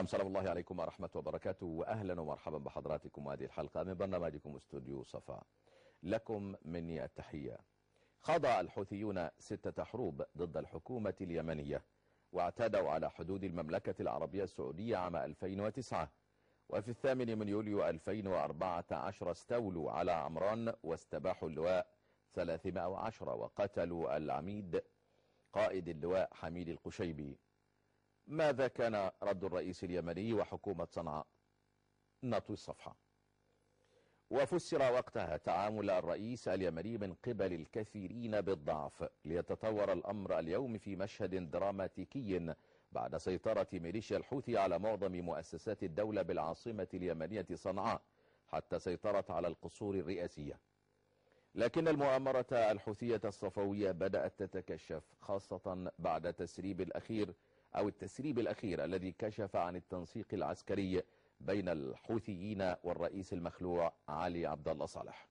نعم سلام الله عليكم ورحمة وبركاته وأهلا ومرحبا بحضراتكم هذه الحلقة من برنامجكم استوديو صفا لكم مني التحية خاض الحوثيون ستة حروب ضد الحكومة اليمنية واعتدوا على حدود المملكة العربية السعودية عام 2009 وفي الثامن من يوليو 2014 استولوا على عمران واستباحوا اللواء 310 وقتلوا العميد قائد اللواء حميد القشيبي ماذا كان رد الرئيس اليمني وحكومة صنعاء نطوي الصفحة وفسر وقتها تعامل الرئيس اليمني من قبل الكثيرين بالضعف ليتطور الأمر اليوم في مشهد دراماتيكي بعد سيطرة ميليشيا الحوثي على معظم مؤسسات الدولة بالعاصمة اليمنية صنعاء حتى سيطرت على القصور الرئاسية لكن المؤامرة الحوثية الصفوية بدأت تتكشف خاصة بعد تسريب الأخير أو التسريب الأخير الذي كشف عن التنسيق العسكري بين الحوثيين والرئيس المخلوع علي عبد الله صالح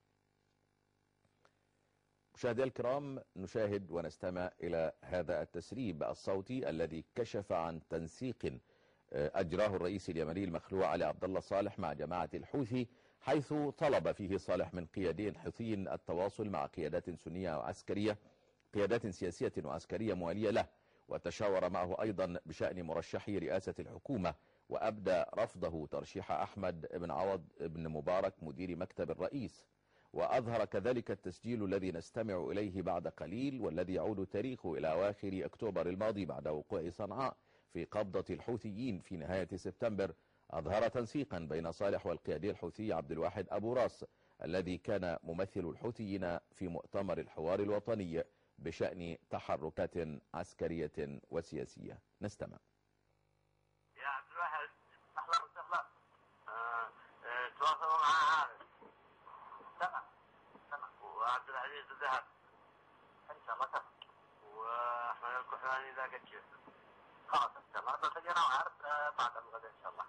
مشاهدي الكرام نشاهد ونستمع إلى هذا التسريب الصوتي الذي كشف عن تنسيق أجراه الرئيس اليمني المخلوع علي عبد الله صالح مع جماعة الحوثي حيث طلب فيه صالح من قيادين حوثيين التواصل مع قيادات سنية وعسكرية قيادات سياسية وعسكرية موالية له وتشاور معه أيضا بشأن مرشحي رئاسة الحكومة وأبدى رفضه ترشيح أحمد بن عوض بن مبارك مدير مكتب الرئيس وأظهر كذلك التسجيل الذي نستمع إليه بعد قليل والذي يعود تاريخه إلى أواخر أكتوبر الماضي بعد وقوع صنعاء في قبضة الحوثيين في نهاية سبتمبر أظهر تنسيقا بين صالح والقيادي الحوثي عبد الواحد أبو راس الذي كان ممثل الحوثيين في مؤتمر الحوار الوطني بشأن تحركات عسكرية وسياسية نستمع يا عبد الواحد اهلا وسهلا آه، آه، تواصلوا مع عارف تمام تمام وعبد العزيز الذهب ان شاء الله تمام واحمد الكحلاني ذاك الشيء خلاص ان شاء الله بلتقينا وعارف آه، بعد الغد ان شاء الله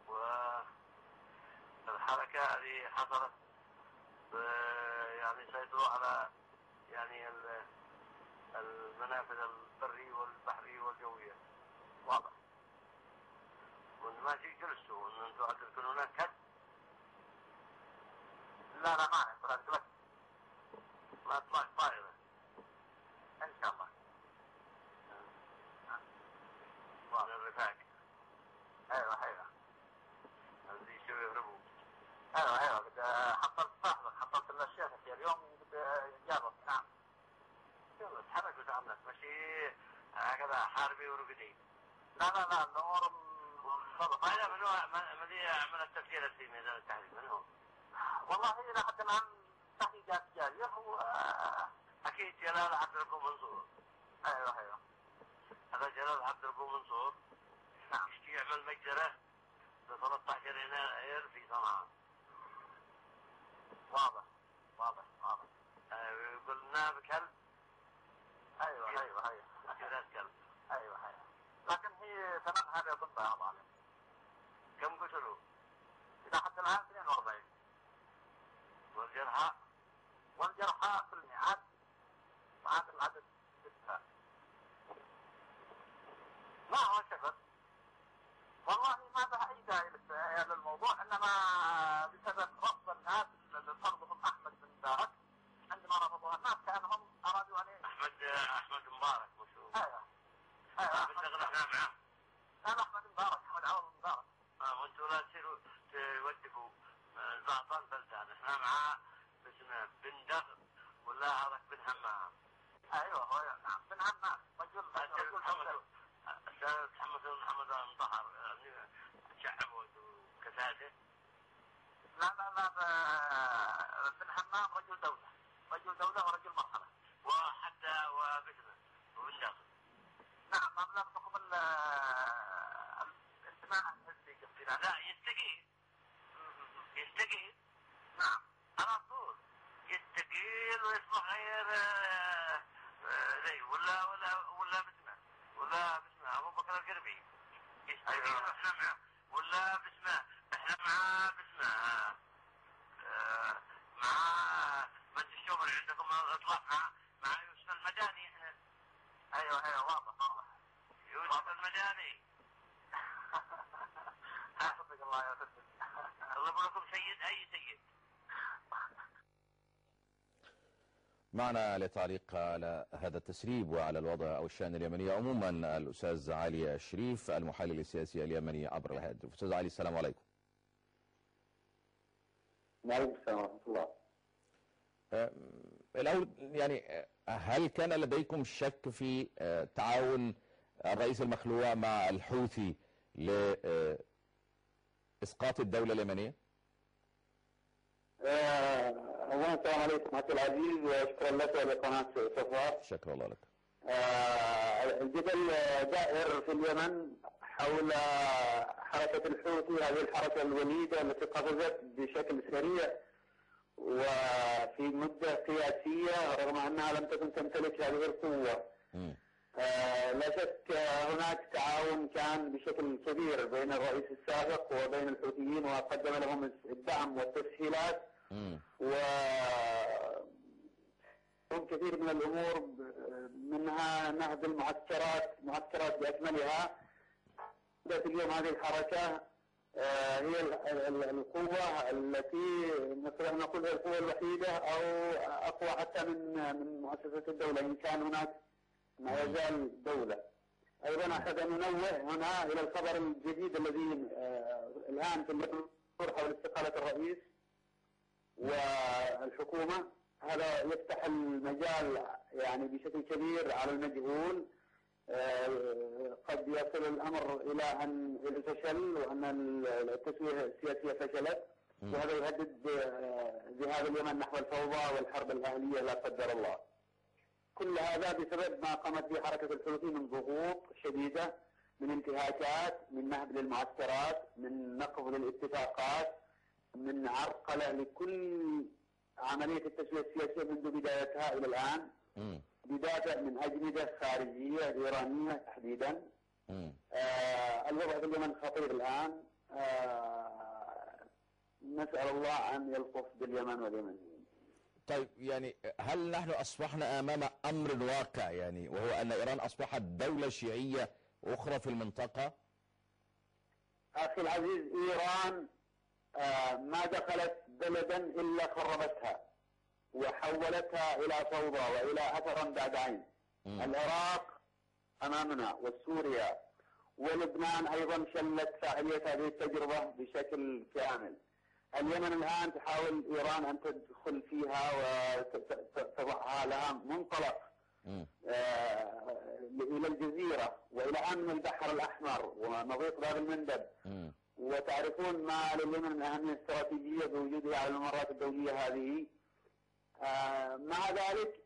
والحركه هذه حصلت آه، يعني سيطروا على يعني ال- المنافذ البري والبحري والجويه واضح وانت ما تجي جلسوا وان انتم تكون هناك كد لا لا ما طلعت لك ما طلعت طائرة ان شاء الله وعلى الرفاق ايوه ايوه اللي شو يهربوا ايوه ايوه قد حصلت صاحبك حصلت الاشياء في اليوم قد جابك نعم يلا تحرك وتعاملك ماشي هكذا حاربي ورقدي لا لا لا الامور ما هي من هو من هي عمل التفكير في ميدان التحرير من هو؟ والله الى حد الان تحقيقات جاريه هو اكيد جلال عبد الرب منصور ايوه ايوه هذا جلال عبد الرب منصور نعم يشتي يعمل مجزره ب 13 يناير في صنعاء واضح واضح واضح آه، قلنا بكلب ايوه ايوه ايوه جلال كلب ايوه ايوه لكن هي ثمان هذه ضد يا ظالم كم قتلوا؟ إلى حد الآن 42 والجرحى والجرحى في المئات وهذا العدد ستة ما هو شغل والله ما به أي داعي للس- للموضوع إنما بسبب رفض الناس لطردهم أحمد بن مبارك عندما رفضوها الناس كأنهم أرادوا أن أحمد أحمد مبارك مشهور أيوه ايوه بنشتغل احنا معاه انا احمد مبارك احمد عوض مبارك اه وانتم لا تصيروا تودفوا آه، زعطان بلدان احنا معاه اسمه بن دغ ولا هذاك بن همام ايوه هو نعم بن همام رجل رجل محمد استاذ محمد بن محمد انطهر يعني شعب وكساده لا لا لا ب- بن همام رجل دولة رجل دولة ورجل مرحلة وحتى وبسمه وبن دغ نعم مبلغ بحكم ال- الانتماء الحزبي قصدي لا يستقيل يستقيل نعم على طول يستقيل ويصبح غير آه، آه، زي ولا ولا ولا باسمه ولا باسمه ابو بكر القربي يستقيل واحنا معه ولا باسمه احنا معاه باسمه آه، آه، مع مجلس الشورى عندكم اطلاق مع مع يوسف المداني احنا ايوه ايوه واضح واضح يوسف المداني اي سيد معنا لتعليق على هذا التسريب وعلى الوضع أو الشأن اليمني عموما الأستاذ علي الشريف المحلل السياسي اليمني عبر الهاتف أستاذ علي السلام عليكم وعليكم السلام ورحمة الله آه، الأول يعني آه، هل كان لديكم شك في آه، تعاون الرئيس المخلوع مع الحوثي لإسقاط الدولة اليمنية؟ آه، أولا السلام عليكم أخي العزيز وشكرا لك ولقناة صفاء شكرا الله لك آه، الجدل دائر في اليمن حول حركة الحوثي هذه الحركة الوليدة التي قفزت بشكل سريع وفي مدة قياسية رغم أنها لم تكن تمتلك هذه القوة مم. آه، لا شك هناك تعاون كان بشكل كبير بين الرئيس السابق وبين الحوثيين وقدم لهم الدعم والتسهيلات مم. و هم كثير من الامور ب- منها نهب المعسكرات معسكرات باكملها بدات اليوم هذه الحركه آه، هي ال- ال- القوه التي نستطيع ان نقول هي القوه الوحيده او اقوى حتى من من مؤسسه الدوله ان كان هناك ما يزال دوله. ايضا احب ان ننوه هنا الى الخبر الجديد الذي آه، الان في اليوم حول استقاله الرئيس والحكومة هذا يفتح المجال يعني بشكل كبير على المجهول آه، قد يصل الأمر إلى أن إلى الفشل وأن التسوية السياسية فشلت مم. وهذا يهدد آه، ذهاب اليمن نحو الفوضى والحرب الأهلية لا قدر الله كل هذا بسبب ما قامت به حركة الحوثي من ضغوط شديدة من انتهاكات من نهب للمعسكرات من نقض للاتفاقات من عرقلة لكل عملية التسوية السياسية منذ بدايتها إلى الآن مم. بدافع من أجندة خارجية إيرانية تحديدا مم. آه الوضع في اليمن خطير الآن آه نسأل الله أن يلطف باليمن واليمنيين طيب يعني هل نحن أصبحنا أمام أمر واقع يعني وهو أن إيران أصبحت دولة شيعية أخرى في المنطقة أخي العزيز إيران آه ما دخلت بلدا إلا خربتها وحولتها إلى فوضى وإلى أثر بعد عين مم. العراق أمامنا وسوريا ولبنان أيضا شلت فاعلية هذه التجربة بشكل كامل اليمن الآن تحاول إيران أن تدخل فيها وتضعها لها منطلق مم. آه، إلى الجزيرة وإلى أمن البحر الأحمر ونظيف باب المندب مم. وتعرفون ما لليمن من أهمية استراتيجية بوجودها على الممرات الدولية هذه آه، مع ذلك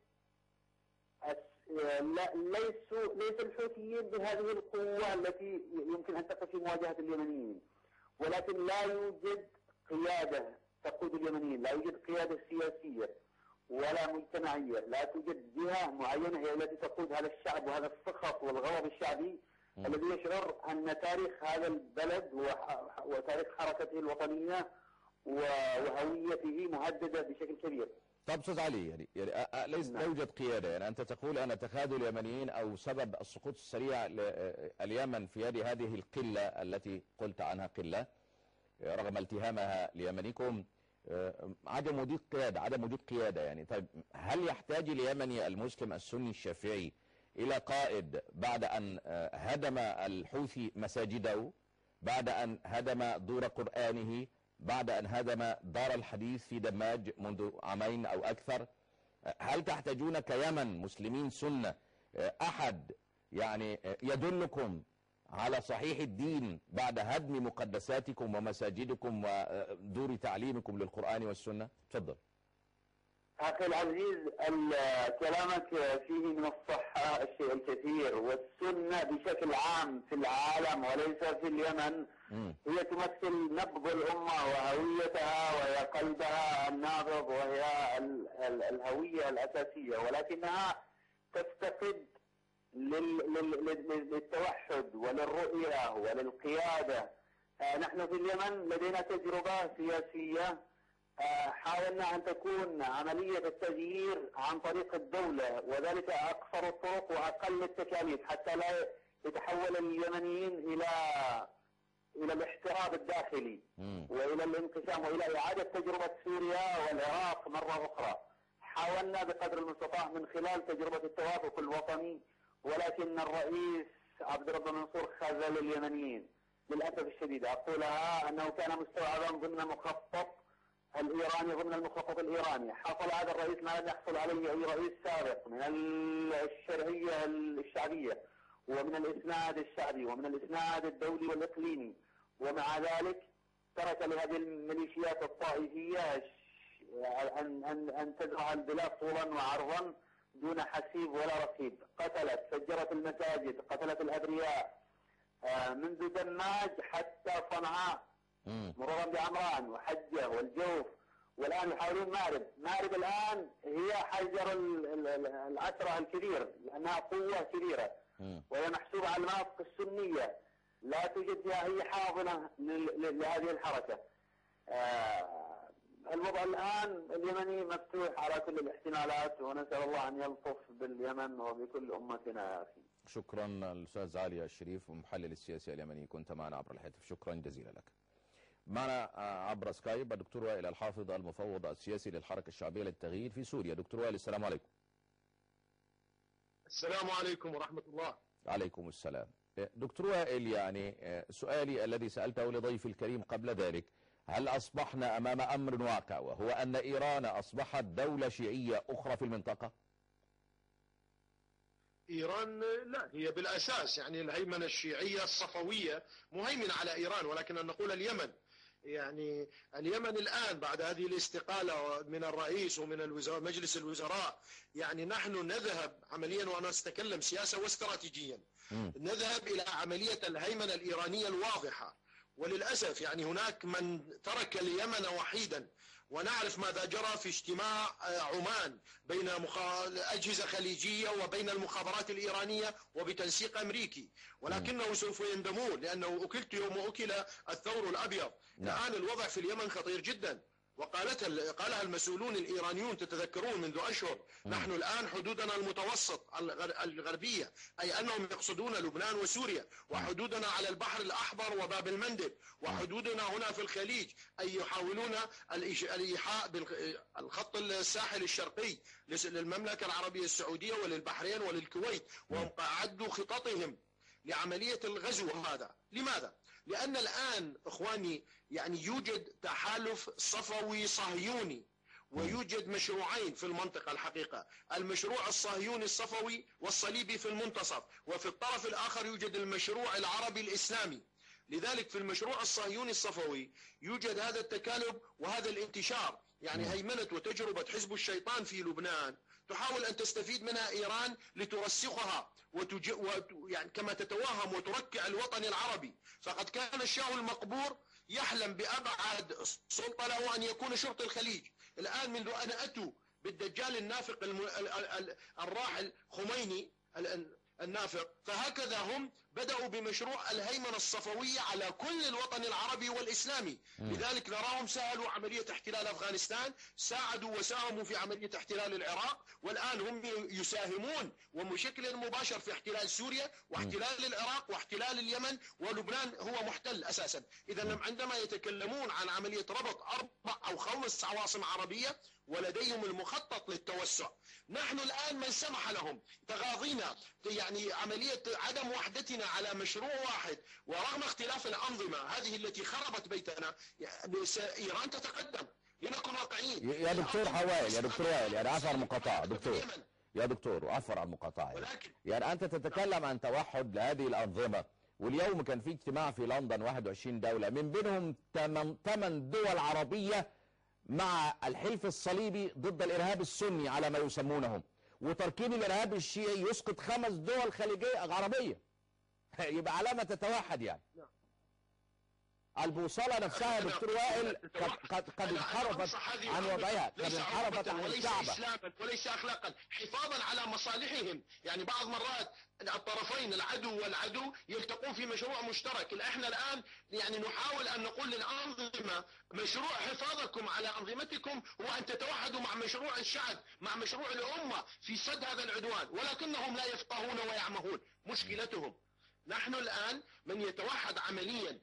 الس- آه، لا- ليسوا ليس الحوثيين بهذه القوة التي يمكن أن تقف في مواجهة اليمنيين ولكن لا يوجد قيادة تقود اليمنيين لا يوجد قيادة سياسية ولا مجتمعية لا توجد جهة معينة هي التي تقود هذا الشعب وهذا السخط والغضب الشعبي مم. الذي يشعر أن تاريخ هذا البلد وح- وتاريخ حركته الوطنية و- وهويته مهددة بشكل كبير طب استاذ علي يعني, يعني أ- أ- ليس لا نعم. يوجد قياده يعني انت تقول ان تخاذل اليمنيين او سبب السقوط السريع لليمن في يد هذه القله التي قلت عنها قله رغم التهامها ليمنكم آه، عدم وجود قياده عدم وجود قياده يعني طيب هل يحتاج اليمني المسلم السني الشافعي الى قائد بعد ان آه، هدم الحوثي مساجده بعد ان هدم دور قرانه بعد ان هدم دار الحديث في دماج منذ عامين او اكثر هل تحتاجون كيمن مسلمين سنه آه، احد يعني آه، يدلكم على صحيح الدين بعد هدم مقدساتكم ومساجدكم ودور تعليمكم للقرآن والسنة تفضل أخي العزيز ال- كلامك فيه من الصحة الشيء الكثير والسنة بشكل عام في العالم وليس في اليمن مم. هي تمثل نبض الأمة وهويتها وهي قلبها النابض وهي ال- ال- الهوية الأساسية ولكنها تفتقد لل- لل- لل- للتوحد وللرؤية وللقيادة آه، نحن في اليمن لدينا تجربة سياسية آه، حاولنا أن تكون عملية التغيير عن طريق الدولة وذلك أقصر الطرق وأقل التكاليف حتى لا يتحول اليمنيين إلى إلى الاحتراق الاضطراب الداخلي مم. والى الانقسام والى اعاده تجربه سوريا والعراق مره اخرى. حاولنا بقدر المستطاع من خلال تجربه التوافق الوطني ولكن الرئيس عبد الرب منصور خذل اليمنيين للاسف الشديد اقولها انه كان مستوعبا ضمن مخطط الايراني ضمن المخطط الايراني، حصل هذا الرئيس ما لم يحصل عليه اي رئيس سابق من الشرعيه الشعبيه ومن الاسناد الشعبي ومن الاسناد الدولي والاقليمي ومع ذلك ترك لهذه الميليشيات الطائفيه ش- ان ان ان تزرع البلاد طولا وعرضا دون حسيب ولا رقيب، قتلت، فجرت المساجد، قتلت الابرياء آه، منذ دماج حتى صنعاء مم. مرورا بعمران وحجه والجوف والان يحاولون مارب، مارب الان هي حجر ال- ال- ال- العشره الكبير لانها قوه كبيره مم. وهي محسوبه على المناطق السنيه لا توجد فيها اي حاضنه لل- ل- لهذه الحركه. آه، الوضع الان اليمني مفتوح على كل الاحتمالات ونسال الله ان يلطف باليمن وبكل امتنا يا اخي. شكرا الأستاذ علي الشريف محلل السياسي اليمني كنت معنا عبر الهاتف شكرا جزيلا لك معنا آه، عبر سكايب الدكتور وائل الحافظ المفوض السياسي للحركة الشعبية للتغيير في سوريا دكتور وائل السلام عليكم السلام عليكم ورحمة الله عليكم السلام آه، دكتور وائل يعني آه، سؤالي الذي سألته لضيفي الكريم قبل ذلك هل أصبحنا أمام أمر واقع وهو أن إيران أصبحت دولة شيعية أخرى في المنطقة إيران لا هي بالأساس يعني الهيمنة الشيعية الصفوية مهيمنة على إيران ولكن أن نقول اليمن يعني اليمن الآن بعد هذه الاستقالة من الرئيس ومن الوزراء مجلس الوزراء يعني نحن نذهب عمليا وأنا أتكلم سياسة واستراتيجيا مم. نذهب إلى عملية الهيمنة الإيرانية الواضحة وللأسف يعني هناك من ترك اليمن وحيدا ونعرف ماذا جرى في اجتماع آه، عمان بين مخا... أجهزة خليجية وبين المخابرات الإيرانية وبتنسيق أمريكي ولكنه سوف يندمون لأنه أكلت يوم أكل الثور الأبيض نعم. الآن الوضع في اليمن خطير جدا وقالتها قالها المسؤولون الايرانيون تتذكرون منذ اشهر نحن الان حدودنا المتوسط الغر- الغربيه اي انهم يقصدون لبنان وسوريا وحدودنا على البحر الاحمر وباب المندب وحدودنا هنا في الخليج اي يحاولون الإيش- الايحاء بالخط الساحل الشرقي لس- للمملكه العربيه السعوديه وللبحرين وللكويت وهم اعدوا خططهم لعمليه الغزو هذا لماذا لان الان اخواني يعني يوجد تحالف صفوي صهيوني ويوجد مشروعين في المنطقة الحقيقة المشروع الصهيوني الصفوي والصليبي في المنتصف وفي الطرف الآخر يوجد المشروع العربي الإسلامي لذلك في المشروع الصهيوني الصفوي يوجد هذا التكالب وهذا الانتشار يعني هيمنة وتجربة حزب الشيطان في لبنان تحاول أن تستفيد منها إيران لترسخها وتج... وت... يعني كما تتوهم وتركع الوطن العربي فقد كان الشاه المقبور يحلم بأبعد سلطة له أن يكون شرط الخليج الآن منذ أن أتوا بالدجال النافق الم... ال... ال... ال... الراحل خميني ال... النافق فهكذا هم بدأوا بمشروع الهيمنة الصفوية على كل الوطن العربي والإسلامي لذلك نراهم سهلوا عملية احتلال أفغانستان ساعدوا وساهموا في عملية احتلال العراق والآن هم يساهمون وبشكل مباشر في احتلال سوريا واحتلال العراق واحتلال اليمن ولبنان هو محتل أساسا إذا لم عندما يتكلمون عن عملية ربط أربع أو خمس عواصم عربية ولديهم المخطط للتوسع نحن الآن من سمح لهم تغاضينا يعني عملية عدم وحدتنا على مشروع واحد ورغم اختلاف الأنظمة هذه التي خربت بيتنا يعني س- إيران تتقدم لنكن واقعيين يا دكتور حوائل يا دكتور وائل يعني عفوا عن المقاطعة دكتور اليمن. يا دكتور عفوا عن المقاطعة يعني. ولكن- يعني أنت تتكلم عن توحد لهذه الأنظمة واليوم كان في اجتماع في لندن 21 دولة من بينهم 8 دول عربية مع الحلف الصليبي ضد الإرهاب السني على ما يسمونهم وتركين الإرهاب الشيعي يسقط خمس دول خليجية عربية يبقى علامة تتوحد يعني البوصلة نفسها يا دكتور وائل قد قد قد انحرفت عن وضعها قد ليس انحرفت عن وليس الكعبة اسلاما وليس اخلاقا حفاظا على مصالحهم يعني بعض مرات الطرفين العدو والعدو يلتقون في مشروع مشترك احنا الان يعني نحاول ان نقول للانظمه مشروع حفاظكم على انظمتكم هو ان تتوحدوا مع مشروع الشعب مع مشروع الامه في سد هذا العدوان ولكنهم لا يفقهون ويعمهون مشكلتهم نحن الآن من يتوحد عمليا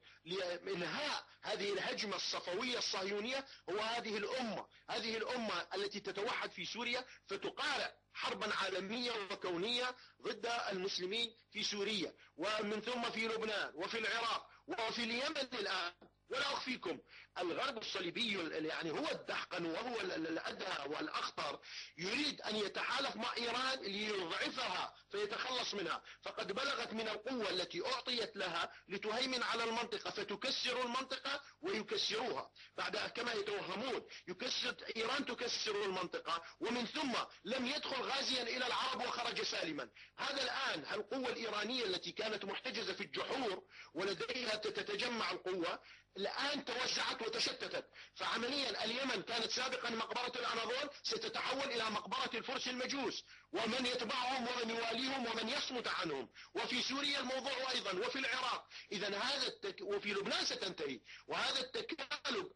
لإنهاء هذه الهجمة الصفوية الصهيونية هو هذه الأمة هذه الأمة التي تتوحد في سوريا فتقارع حربا عالمية وكونية ضد المسلمين في سوريا ومن ثم في لبنان وفي العراق وفي اليمن الآن ولا أخفيكم الغرب الصليبي يعني هو الدحقن وهو الأدهى والأخطر يريد أن يتحالف مع إيران ليضعفها فيتخلص منها فقد بلغت من القوة التي أعطيت لها لتهيمن على المنطقة فتكسر المنطقة ويكسروها بعد كما يتوهمون يكسر إيران تكسر المنطقة ومن ثم لم يدخل غازيا إلى العرب وخرج سالما هذا الآن القوة الإيرانية التي كانت محتجزة في الجحور ولديها تتجمع القوة الآن توسعت وتشتتت فعمليا اليمن كانت سابقا مقبرة الأناضول ستتحول إلى مقبرة الفرس المجوس ومن يتبعهم ومن يواليهم ومن يصمت عنهم وفي سوريا الموضوع أيضا وفي العراق إذا هذا التك... وفي لبنان ستنتهي وهذا التكالب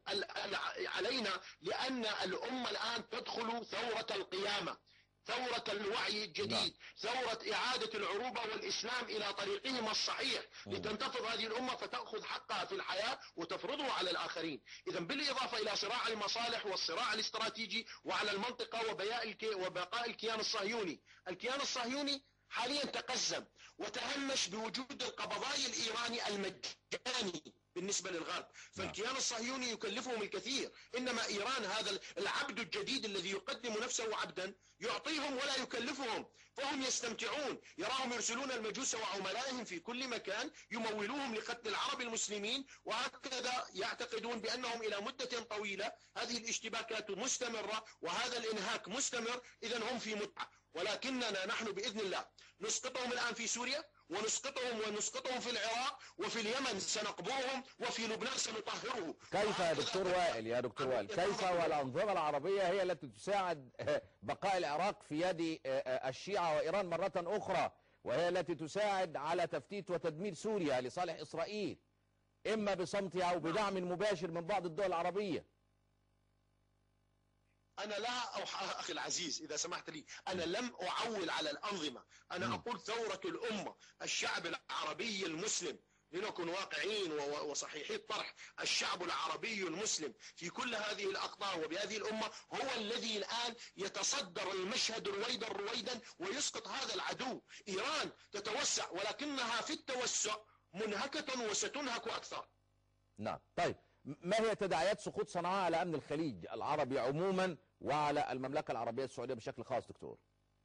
علينا لأن الأمة الآن تدخل ثورة القيامة ثورة الوعي الجديد نعم. ثورة إعادة العروبة والإسلام إلى طريقهما الصحيح لتنتفض هذه الأمة فتأخذ حقها في الحياة وتفرضه على الآخرين إذا بالإضافة إلى صراع المصالح والصراع الاستراتيجي وعلى المنطقة وبقاء الكيان الصهيوني الكيان الصهيوني حاليا تقزم وتهمش بوجود القبضاي الإيراني المجاني بالنسبة للغرب فالكيان الصهيوني يكلفهم الكثير إنما إيران هذا العبد الجديد الذي يقدم نفسه عبدا يعطيهم ولا يكلفهم فهم يستمتعون يراهم يرسلون المجوس وعملائهم في كل مكان يمولوهم لقتل العرب المسلمين وهكذا يعتقدون بأنهم إلى مدة طويلة هذه الاشتباكات مستمرة وهذا الإنهاك مستمر إذا هم في متعة ولكننا نحن بإذن الله نسقطهم الآن في سوريا ونسقطهم ونسقطهم في العراق وفي اليمن سنقبرهم وفي لبنان سنطهره كيف يا دكتور وائل يا دكتور وائل كيف والأنظمة العربية هي التي تساعد بقاء العراق في يد الشيعة وإيران مرة أخرى وهي التي تساعد على تفتيت وتدمير سوريا لصالح إسرائيل إما بصمتها أو بدعم مباشر من بعض الدول العربية أنا لا أو أخي العزيز إذا سمحت لي أنا لم أعول على الأنظمة أنا أقول ثورة الأمة الشعب العربي المسلم لنكن واقعين وصحيحي الطرح الشعب العربي المسلم في كل هذه الأقطار وبهذه الأمة هو الذي الآن يتصدر المشهد رويدا رويدا ويسقط هذا العدو إيران تتوسع ولكنها في التوسع منهكة وستنهك أكثر نعم طيب ما هي تداعيات سقوط صنعاء على أمن الخليج العربي عموما وعلى المملكة العربية السعودية بشكل خاص دكتور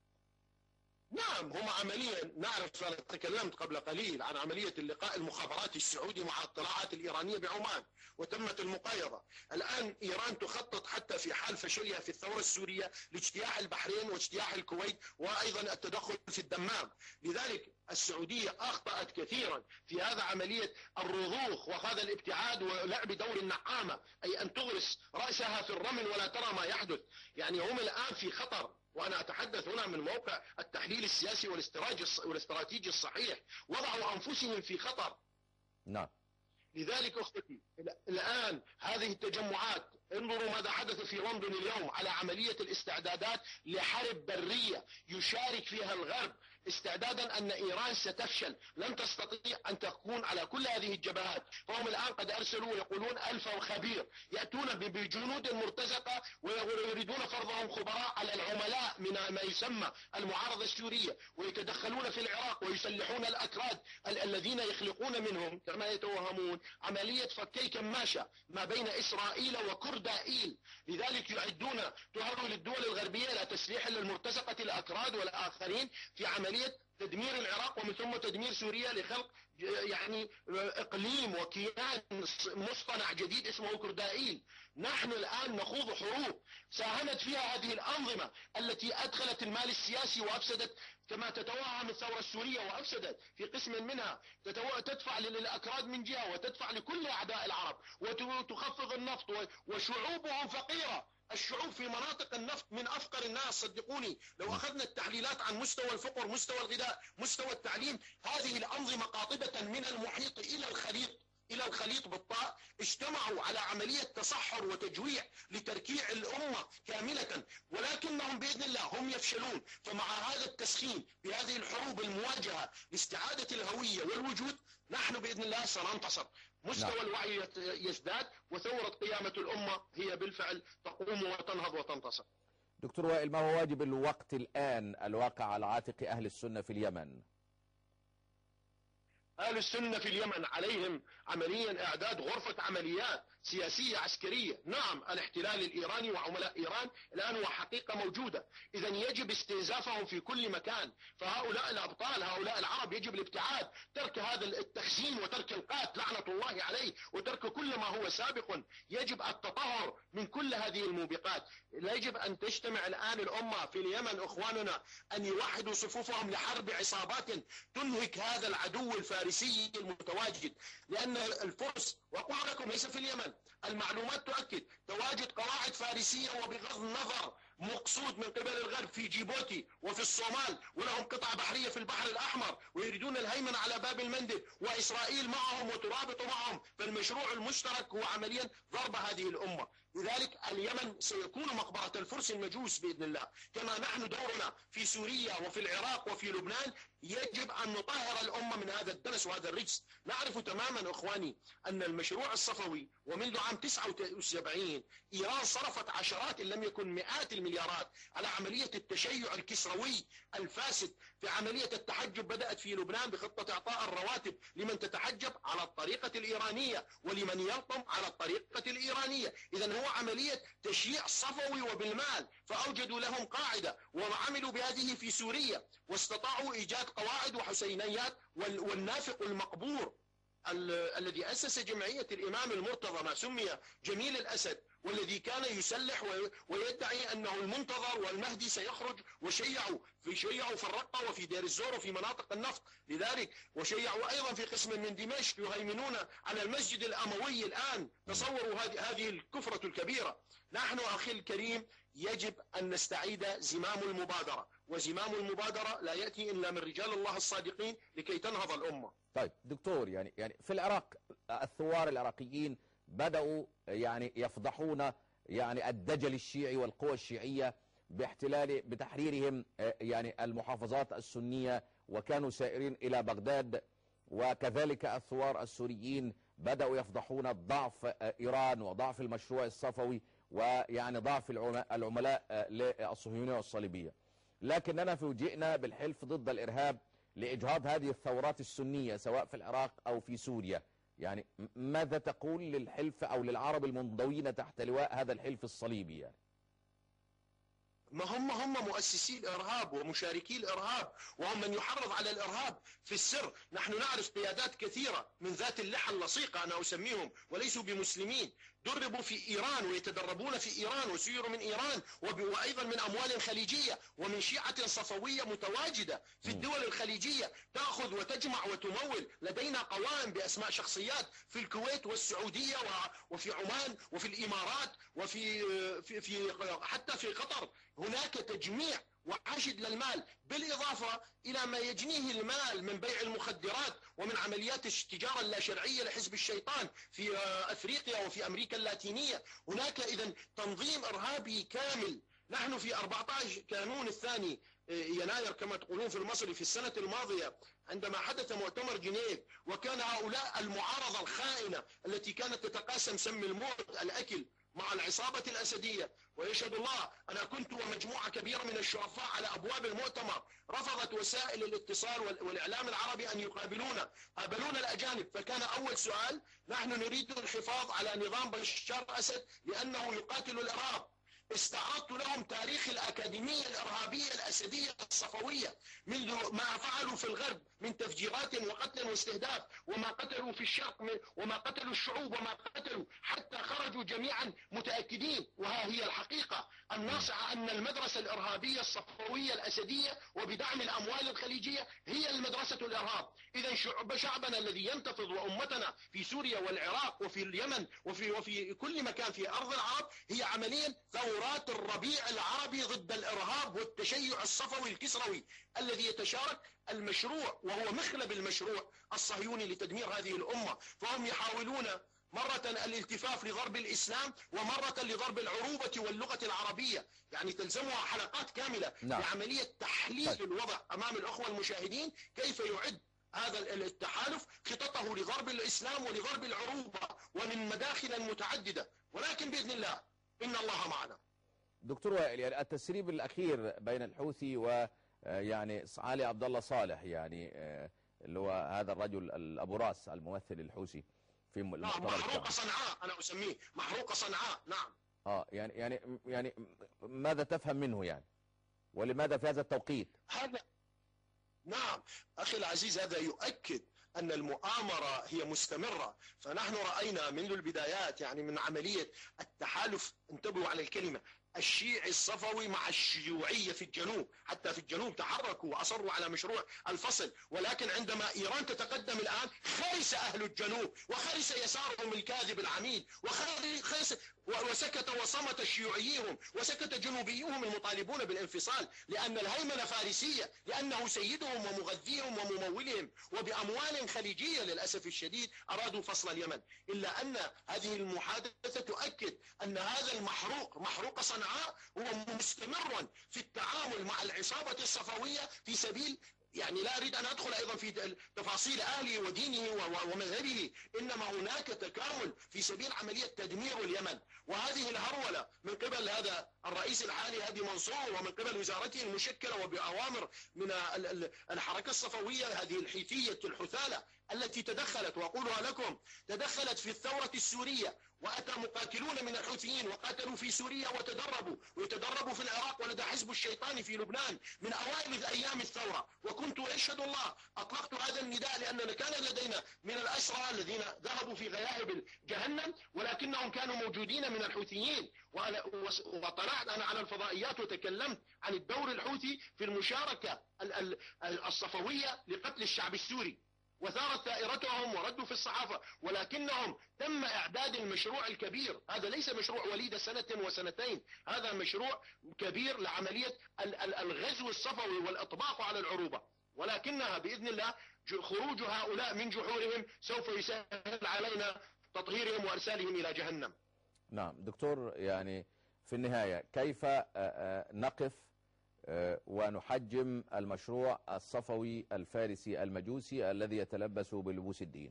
نعم هم عمليا نعرف أنا تكلمت قبل قليل عن عملية اللقاء المخابراتي السعودي مع الطلاعات الإيرانية بعمان وتمت المقايضة الآن إيران تخطط حتى في حال فشلها في الثورة السورية لاجتياح البحرين واجتياح الكويت وأيضا التدخل في الدمام لذلك السعودية أخطأت كثيرا في هذا عملية الرضوخ وهذا الابتعاد ولعب دور النعامة أي أن تغرس رأسها في الرمل ولا ترى ما يحدث يعني هم الآن في خطر وأنا أتحدث هنا من موقع التحليل السياسي والاستراتيجي الصحيح وضعوا أنفسهم في خطر نعم لذلك أختي الآن هذه التجمعات انظروا ماذا حدث في لندن اليوم على عملية الاستعدادات لحرب برية يشارك فيها الغرب استعدادا أن إيران ستفشل لن تستطيع أن تكون على كل هذه الجبهات فهم الآن قد أرسلوا يقولون ألف وخبير يأتون بجنود مرتزقة ويريدون فرضهم خبراء على العملاء من ما يسمى المعارضة السورية ويتدخلون في العراق ويسلحون الأكراد الذين يخلقون منهم كما يتوهمون عملية فكي كماشة ما بين إسرائيل وكردائيل لذلك يعدون تهرول الدول الغربية إلى تسليح للمرتزقة الأكراد والآخرين في عملية تدمير العراق ومن ثم تدمير سوريا لخلق يعني اقليم وكيان مصطنع جديد اسمه كردائيل نحن الان نخوض حروب ساهمت فيها هذه الانظمه التي ادخلت المال السياسي وافسدت كما تتوهم الثوره السوريه وافسدت في قسم منها تدفع للاكراد من جهه وتدفع لكل اعداء العرب وتخفض النفط وشعوبهم فقيره الشعوب في مناطق النفط من أفقر الناس صدقوني لو أخذنا التحليلات عن مستوى الفقر مستوى الغذاء مستوى التعليم هذه الأنظمة قاطبة من المحيط إلى الخليط إلى الخليط بالطاء اجتمعوا على عملية تصحر وتجويع لتركيع الأمة كاملة ولكنهم بإذن الله هم يفشلون فمع هذا التسخين بهذه الحروب المواجهة لاستعادة الهوية والوجود نحن بإذن الله سننتصر مستوى نعم. الوعي يت- يزداد وثورة قيامة الأمة هي بالفعل تقوم وتنهض وتنتصر دكتور وائل ما هو واجب الوقت الآن الواقع على عاتق أهل السنة في اليمن أهل السنة في اليمن عليهم عمليا إعداد غرفة عمليات سياسية عسكرية نعم الاحتلال الإيراني وعملاء إيران الآن هو حقيقة موجودة إذا يجب استنزافهم في كل مكان فهؤلاء الأبطال هؤلاء العرب يجب الابتعاد ترك هذا التخزين وترك القات لعنة الله عليه وترك كل ما هو سابق يجب التطهر من كل هذه الموبقات لا يجب أن تجتمع الآن الأمة في اليمن أخواننا أن يوحدوا صفوفهم لحرب عصابات تنهك هذا العدو الفارسي المتواجد لأن الفرس وأقول لكم ليس في اليمن المعلومات تؤكد تواجد قواعد فارسية وبغض النظر مقصود من قبل الغرب في جيبوتي وفي الصومال ولهم قطع بحرية في البحر الأحمر ويريدون الهيمنة على باب المندب وإسرائيل معهم وترابط معهم فالمشروع المشترك هو عمليا ضرب هذه الأمة لذلك اليمن سيكون مقبرة الفرس المجوس بإذن الله كما نحن دورنا في سوريا وفي العراق وفي لبنان يجب أن نطهر الأمة من هذا الدنس وهذا الرجس نعرف تماما أخواني أن المشروع الصفوي ومنذ عام 79 إيران صرفت عشرات إن لم يكن مئات المليارات على عملية التشيع الكسروي الفاسد في عملية التحجب بدأت في لبنان بخطة إعطاء الرواتب لمن تتحجب على الطريقة الإيرانية ولمن يلطم على الطريقة الإيرانية إذا هو عملية تشييع صفوي وبالمال فأوجدوا لهم قاعدة وعملوا بهذه في سوريا واستطاعوا إيجاد قواعد وحسينيات وال- والنافق المقبور ال- الذي أسس جمعية الإمام المرتضى ما سمي جميل الأسد والذي كان يسلح وي- ويدعي أنه المنتظر والمهدي سيخرج وشيعوا في شيعوا في الرقة وفي دير الزور وفي مناطق النفط لذلك وشيعوا أيضا في قسم من دمشق يهيمنون على المسجد الأموي الآن تصوروا هذه هذه الكفرة الكبيرة نحن أخي الكريم يجب أن نستعيد زمام المبادرة وزمام المبادرة لا يأتي إلا من رجال الله الصادقين لكي تنهض الأمة طيب دكتور يعني يعني في العراق الثوار العراقيين بدأوا يعني يفضحون يعني الدجل الشيعي والقوى الشيعية باحتلال بتحريرهم آه، يعني المحافظات السنية وكانوا سائرين إلى بغداد وكذلك الثوار السوريين بدأوا يفضحون ضعف آه، إيران وضعف المشروع الصفوي ويعني ضعف العم- العملاء آه، للصهيونية والصليبية لكننا فوجئنا بالحلف ضد الإرهاب لإجهاض هذه الثورات السنية سواء في العراق أو في سوريا يعني م- ماذا تقول للحلف أو للعرب المنضوين تحت لواء هذا الحلف الصليبي يعني؟ ما هم هم مؤسسي الإرهاب ومشاركي الإرهاب وهم من يحرض على الإرهاب في السر نحن نعرف قيادات كثيرة من ذات اللحى اللصيقة أنا أسميهم وليسوا بمسلمين دربوا في إيران ويتدربون في إيران وسيروا من إيران وب- وأيضا من أموال خليجية ومن شيعة صفوية متواجدة في الدول الخليجية تأخذ وتجمع وتمول لدينا قوائم بأسماء شخصيات في الكويت والسعودية و- وفي عمان وفي الإمارات وفي في في حتى في قطر هناك تجميع وحشد للمال بالإضافة إلى ما يجنيه المال من بيع المخدرات ومن عمليات التجارة اللا شرعية لحزب الشيطان في آه، أفريقيا وفي أمريكا اللاتينية هناك إذا تنظيم إرهابي كامل نحن في 14 كانون الثاني آه، يناير كما تقولون في المصري في السنة الماضية عندما حدث مؤتمر جنيف وكان هؤلاء المعارضة الخائنة التي كانت تتقاسم سم الموت الأكل مع العصابة الأسدية ويشهد الله أنا كنت ومجموعة كبيرة من الشرفاء على أبواب المؤتمر رفضت وسائل الاتصال وال- والإعلام العربي أن يقابلونا قابلونا الأجانب فكان أول سؤال نحن نريد الحفاظ على نظام بشار أسد لأنه يقاتل الإرهاب استعرضت لهم تاريخ الأكاديمية الإرهابية الأسدية الصفوية منذ ما فعلوا في الغرب من تفجيرات وقتل واستهداف وما قتلوا في الشرق من- وما قتلوا الشعوب وما قتلوا حتى خرجوا جميعا متأكدين وها هي الحقيقة الناصعة أن المدرسة الإرهابية الصفوية الأسدية وبدعم الأموال الخليجية هي المدرسة الإرهاب إذا شعب شعبنا الذي ينتفض وأمتنا في سوريا والعراق وفي اليمن وفي وفي كل مكان في أرض العرب هي عمليا ثورات الربيع العربي ضد الإرهاب والتشيع الصفوي الكسروي الذي يتشارك المشروع وهو مخلب المشروع الصهيوني لتدمير هذه الأمة فهم يحاولون مرة الالتفاف لضرب الإسلام ومرة لضرب العروبة واللغة العربية يعني تلزمها حلقات كاملة نعم. لعملية تحليل طيب. الوضع أمام الأخوة المشاهدين كيف يعد هذا ال- التحالف خططه لضرب الإسلام ولضرب العروبة ومن مداخل متعددة ولكن بإذن الله إن الله معنا دكتور وائل يعني التسريب الاخير بين الحوثي و آه، يعني علي عبد الله صالح يعني آه، اللي هو هذا الرجل ال- ابو راس الممثل الحوثي في م- نعم المؤتمر محروقة الشعبي صنعاء أنا أسميه محروقة صنعاء نعم اه يعني يعني يعني ماذا تفهم منه يعني ولماذا في هذا التوقيت هذا نعم أخي العزيز هذا يؤكد أن المؤامرة هي مستمرة فنحن رأينا منذ البدايات يعني من عملية التحالف انتبهوا على الكلمة الشيعي الصفوي مع الشيوعية في الجنوب حتى في الجنوب تحركوا وأصروا على مشروع الفصل ولكن عندما إيران تتقدم الآن خرس أهل الجنوب وخرس يسارهم الكاذب العميل وخرس وسكت وصمت شيوعيهم وسكت جنوبيهم المطالبون بالانفصال لأن الهيمنة فارسية لأنه سيدهم ومغذيهم وممولهم وبأموال خليجية للأسف الشديد أرادوا فصل اليمن إلا أن هذه المحادثة تؤكد أن هذا المحروق محروق صنعاء هو مستمر في التعامل مع العصابة الصفوية في سبيل يعني لا أريد أن أدخل أيضا في تفاصيل أهله ودينه و- ومذهبه إنما هناك تكامل في سبيل عملية تدمير اليمن وهذه الهرولة من قبل هذا الرئيس الحالي هادي منصور ومن قبل وزارته المشكلة وبأوامر من ال- ال- الحركة الصفوية هذه الحيثية الحثالة التي تدخلت وأقولها لكم تدخلت في الثورة السورية وأتى مقاتلون من الحوثيين وقاتلوا في سوريا وتدربوا ويتدربوا في العراق ولدى حزب الشيطان في لبنان من أوائل أيام الثورة وكنت أشهد الله أطلقت هذا النداء لأننا كان لدينا من الأسرى الذين ذهبوا في غياهب جهنم ولكنهم كانوا موجودين من الحوثيين وأنا وس- وطلعت أنا على الفضائيات وتكلمت عن الدور الحوثي في المشاركة ال- ال- الصفوية لقتل الشعب السوري وثارت ثائرتهم وردوا في الصحافة ولكنهم تم إعداد المشروع الكبير هذا ليس مشروع وليد سنة وسنتين هذا مشروع كبير لعملية ال- ال- الغزو الصفوي والإطباق على العروبة ولكنها بإذن الله ج- خروج هؤلاء من جحورهم سوف يسهل علينا تطهيرهم وإرسالهم إلى جهنم نعم دكتور يعني في النهاية كيف آه، آه، نقف آه، ونحجم المشروع الصفوي الفارسي المجوسي الذي يتلبس بلبوس الدين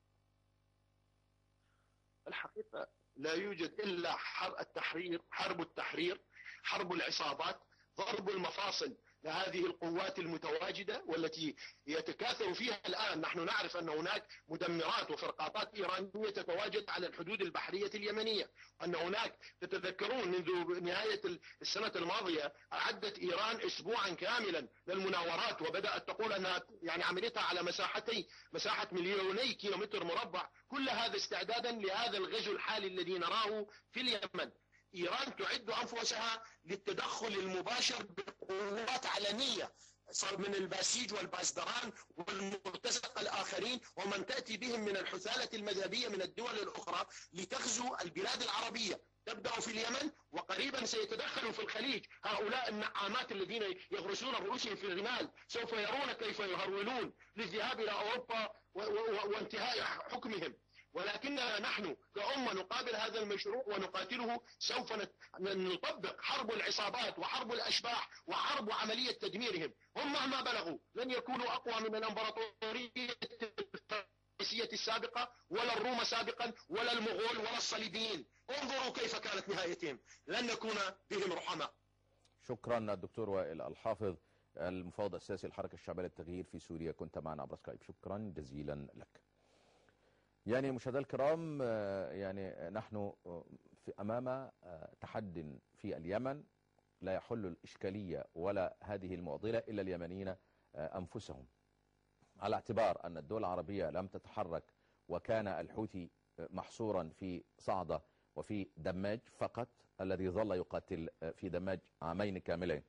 الحقيقة لا يوجد إلا حرب التحرير حرب التحرير حرب العصابات ضرب المفاصل لهذه القوات المتواجدة والتي يتكاثر فيها الآن نحن نعرف أن هناك مدمرات وفرقاطات إيرانية تتواجد على الحدود البحرية اليمنية أن هناك تتذكرون منذ نهاية السنة الماضية أعدت إيران أسبوعا كاملا للمناورات وبدأت تقول أنها يعني عملتها على مساحتي مساحة مليوني كيلومتر مربع كل هذا استعدادا لهذا الغزو الحالي الذي نراه في اليمن إيران تعد أنفسها للتدخل المباشر بقوات علنية صار من الباسيج والباسدران والمرتزقة الآخرين ومن تأتي بهم من الحثالة المذهبية من الدول الأخرى لتغزو البلاد العربية تبدأ في اليمن وقريبا سيتدخلوا في الخليج هؤلاء النعامات الذين يغرسون رؤوسهم في الرمال سوف يرون كيف يهرولون للذهاب إلى أوروبا و- و- وانتهاء حكمهم ولكننا نحن كأمة نقابل هذا المشروع ونقاتله سوف نت- نطبق حرب العصابات وحرب الأشباح وحرب عملية تدميرهم هم مهما بلغوا لن يكونوا أقوى من الأمبراطورية الفارسية السابقة ولا الروم سابقا ولا المغول ولا الصليبيين انظروا كيف كانت نهايتهم لن نكون بهم رحماء شكرا الدكتور وائل الحافظ المفوض السياسي الحركة الشعبية للتغيير في سوريا كنت معنا عبر سكايب شكرا جزيلا لك يعني مشاهدينا الكرام آه، يعني نحن آه، في أمام آه، تحد في اليمن لا يحل الإشكالية ولا هذه المعضلة إلا اليمنيين آه، أنفسهم على اعتبار أن الدول العربية لم تتحرك وكان الحوثي آه، محصورا في صعدة وفي دماج فقط الذي ظل يقاتل آه، في دماج عامين كاملين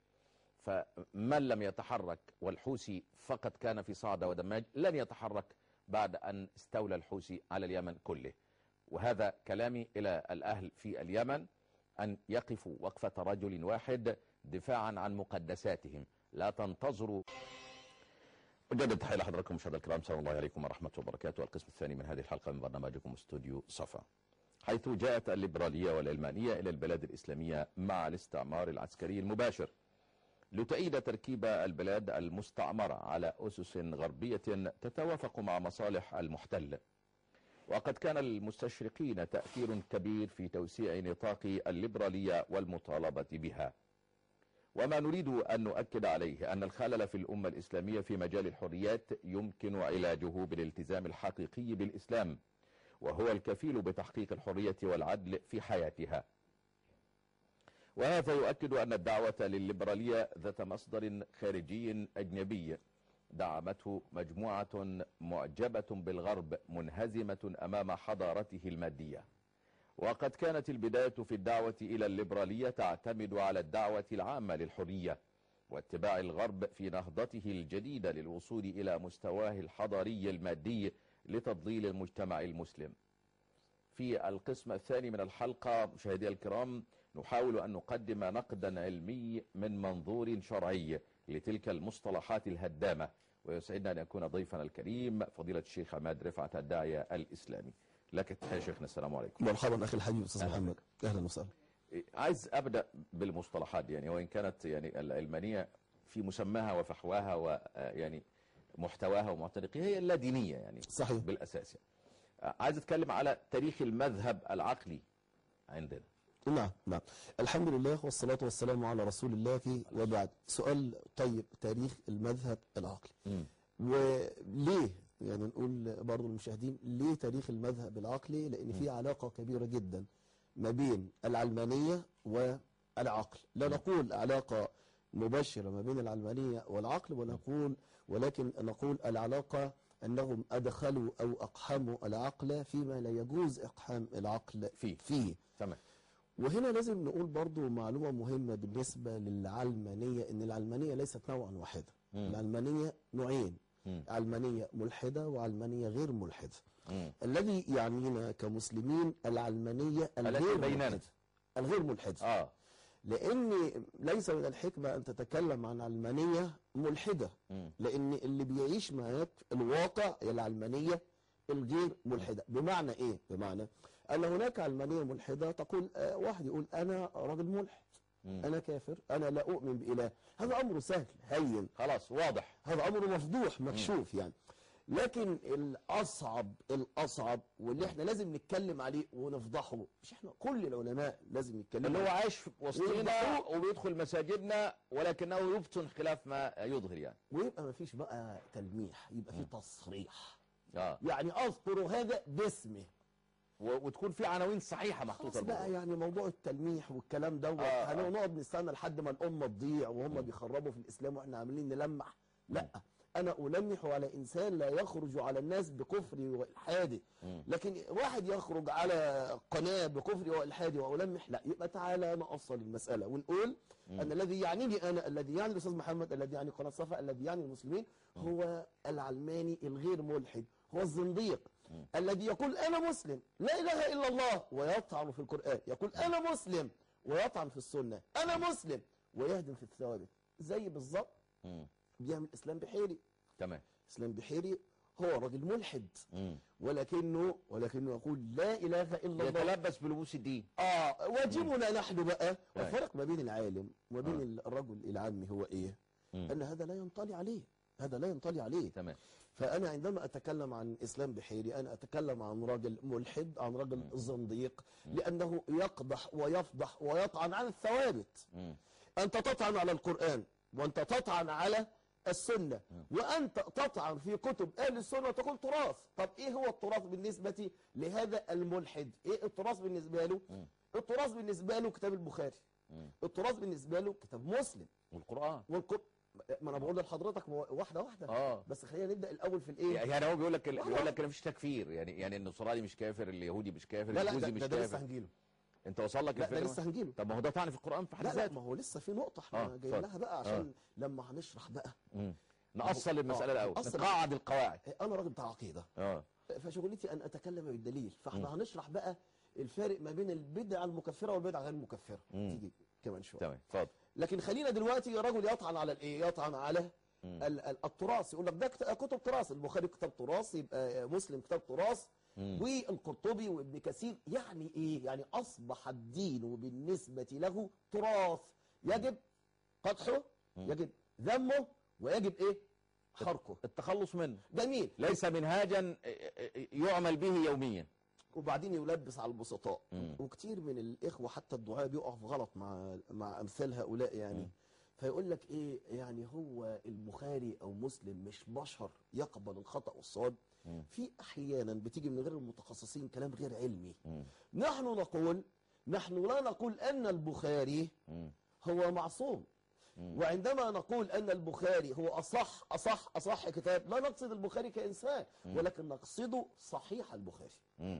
فمن لم يتحرك والحوثي فقط كان في صعدة ودماج لن يتحرك بعد أن استولى الحوثي على اليمن كله وهذا كلامي إلى الأهل في اليمن أن يقفوا وقفة رجل واحد دفاعا عن مقدساتهم لا تنتظروا أجدد تحية لحضراتكم مشاهدينا الكرام سلام الله عليكم ورحمة الله وبركاته القسم الثاني من هذه الحلقة من برنامجكم استوديو صفا حيث جاءت الليبرالية والعلمانية إلى البلاد الإسلامية مع الاستعمار العسكري المباشر لتؤيد تركيب البلاد المستعمرة على أسس غربية تتوافق مع مصالح المحتل وقد كان المستشرقين تأثير كبير في توسيع نطاق الليبرالية والمطالبة بها وما نريد أن نؤكد عليه أن الخلل في الأمة الإسلامية في مجال الحريات يمكن علاجه بالالتزام الحقيقي بالإسلام وهو الكفيل بتحقيق الحرية والعدل في حياتها وهذا يؤكد أن الدعوة للليبرالية ذات مصدر خارجي أجنبي دعمته مجموعة معجبة بالغرب منهزمة أمام حضارته المادية وقد كانت البداية في الدعوة إلى الليبرالية تعتمد على الدعوة العامة للحرية واتباع الغرب في نهضته الجديدة للوصول إلى مستواه الحضاري المادي لتضليل المجتمع المسلم في القسم الثاني من الحلقة مشاهدي الكرام نحاول أن نقدم نقدا علمي من منظور شرعي لتلك المصطلحات الهدامة ويسعدنا أن يكون ضيفنا الكريم فضيلة الشيخ عماد رفعت الداعية الإسلامي لك التحية شيخنا السلام عليكم مرحبا اخي الحبيب استاذ أهلا محمد اهلا وسهلا عايز أبدأ بالمصطلحات دي يعني وإن كانت يعني العلمانية في مسماها وفحواها ويعني محتواها ومعتنقها هي اللادينية يعني صحيح بالأساس يعني. عايز أتكلم على تاريخ المذهب العقلي عندنا نعم نعم الحمد لله والصلاة والسلام على رسول الله وبعد سؤال طيب تاريخ المذهب العقلي مم. وليه يعني نقول برضو المشاهدين ليه تاريخ المذهب العقلي لان في علاقة كبيرة جدا ما بين العلمانية والعقل لا نقول علاقة مباشرة ما بين العلمانية والعقل ونقول ولكن نقول العلاقة أنهم أدخلوا أو أقحموا العقل فيما لا يجوز إقحام العقل فيه. فيه تمام وهنا لازم نقول برضو معلومة مهمة بالنسبة للعلمانية ان العلمانية ليست نوعا واحدا مم. العلمانية نوعين مم. علمانية ملحدة وعلمانية غير ملحدة مم. الذي يعنينا كمسلمين العلمانية التي الغير بيننا. ملحدة الغير ملحدة آه لان ليس من الحكمة ان تتكلم عن علمانية ملحدة مم. لان اللي بيعيش معاك الواقع هي العلمانية الغير ملحدة بمعنى ايه بمعنى ان هناك علمانية ملحدة تقول آه واحد يقول انا راجل ملحد مم. انا كافر انا لا اؤمن باله هذا امر سهل هين خلاص واضح هذا امر مفضوح مكشوف يعني لكن الاصعب الاصعب واللي احنا لازم نتكلم عليه ونفضحه مش احنا كل العلماء لازم يتكلموا اللي هو عليه. عايش وسطنا وبيدخل مساجدنا ولكنه يبطن خلاف ما يظهر يعني ويبقى ما فيش بقى تلميح يبقى في تصريح اه يعني اذكر هذا باسمه و- وتكون في عناوين صحيحه محطوطه خلاص بقى الموضوع. يعني موضوع التلميح والكلام دوت آه، آه. هنقعد نستنى لحد ما الامه تضيع وهم بيخربوا في الاسلام واحنا عاملين نلمح لا انا المح على انسان لا يخرج على الناس بكفري والحادي مم. لكن واحد يخرج على قناه بكفري والحادي والمح لا يبقى تعالى نأصل المساله ونقول ان الذي يعنيني انا الذي يعني الاستاذ محمد الذي يعني قناه صفا الذي يعني المسلمين هو العلماني الغير ملحد هو الزنديق الذي يقول انا مسلم لا اله الا الله ويطعن في القران يقول انا مسلم ويطعن في السنه انا مسلم ويهدم في الثوابت زي بالظبط مم. بيعمل اسلام بحيري تمام اسلام بحيري هو راجل ملحد مم. ولكنه ولكنه يقول لا اله الا الله يتلبس بلبوس الدين اه واجبنا نحن بقى أي. والفرق ما بين العالم وما بين الرجل العامي هو ايه مم. ان هذا لا ينطلي عليه هذا لا ينطلي عليه تمام فأنا عندما أتكلم عن إسلام بحيري أنا أتكلم عن راجل ملحد عن راجل زنديق لأنه يقدح ويفضح ويطعن على الثوابت مم. أنت تطعن على القرآن وأنت تطعن على السنة وأنت تطعن في كتب أهل السنة وتقول تراث طب إيه هو التراث بالنسبة لهذا الملحد إيه التراث بالنسبة له التراث بالنسبة له كتاب البخاري التراث بالنسبة له كتاب مسلم والقران والكتب ما أنا بقول لحضرتك واحدة واحدة اه بس خلينا نبدأ الأول في الإيه يعني هو بيقول لك واحدة بيقول لك مفيش تكفير يعني يعني النصراني مش كافر اليهودي مش كافر لا لا البوذي ده, مش ده, ده لسه كافر هنجيله انت وصل لك لا ده الفكرة؟ لسه هنجيله طب ما هو ده طعن في القران في حد لا لا ذاته ما هو لسه في نقطة احنا آه، جايين اتفضل. لها بقى عشان لما هنشرح بقى مم. نأصل المساله آه، الاول نأصل. نقعد القواعد انا راجل بتاع عقيدة اه فشغلتي ان اتكلم بالدليل فاحنا هنشرح بقى الفارق ما بين البدعة المكفرة والبدعة غير المكفرة مم. تيجي كمان شوية تمام اتفضل لكن خلينا دلوقتي رجل يطعن على الايه يطعن على ال- ال- التراث يقول لك ده كت- كتب تراث البخاري كتاب تراث يبقى مسلم كتاب تراث والقرطبي وابن كثير يعني ايه يعني اصبح الدين بالنسبه له تراث يجب قدحه يجب ذمه ويجب ايه حرقه التخلص منه جميل ليس منهاجا يعمل به يوميا وبعدين يلبس على البسطاء مم. وكتير من الاخوه حتى الدعاء بيقف غلط مع مع امثال هؤلاء يعني فيقول لك ايه يعني هو البخاري او مسلم مش بشر يقبل الخطا والصواب في احيانا بتيجي من غير المتخصصين كلام غير علمي نحن نقول نحن لا نقول ان البخاري هو معصوم وعندما نقول ان البخاري هو اصح اصح اصح كتاب لا نقصد البخاري كانسان ولكن نقصده صحيح البخاري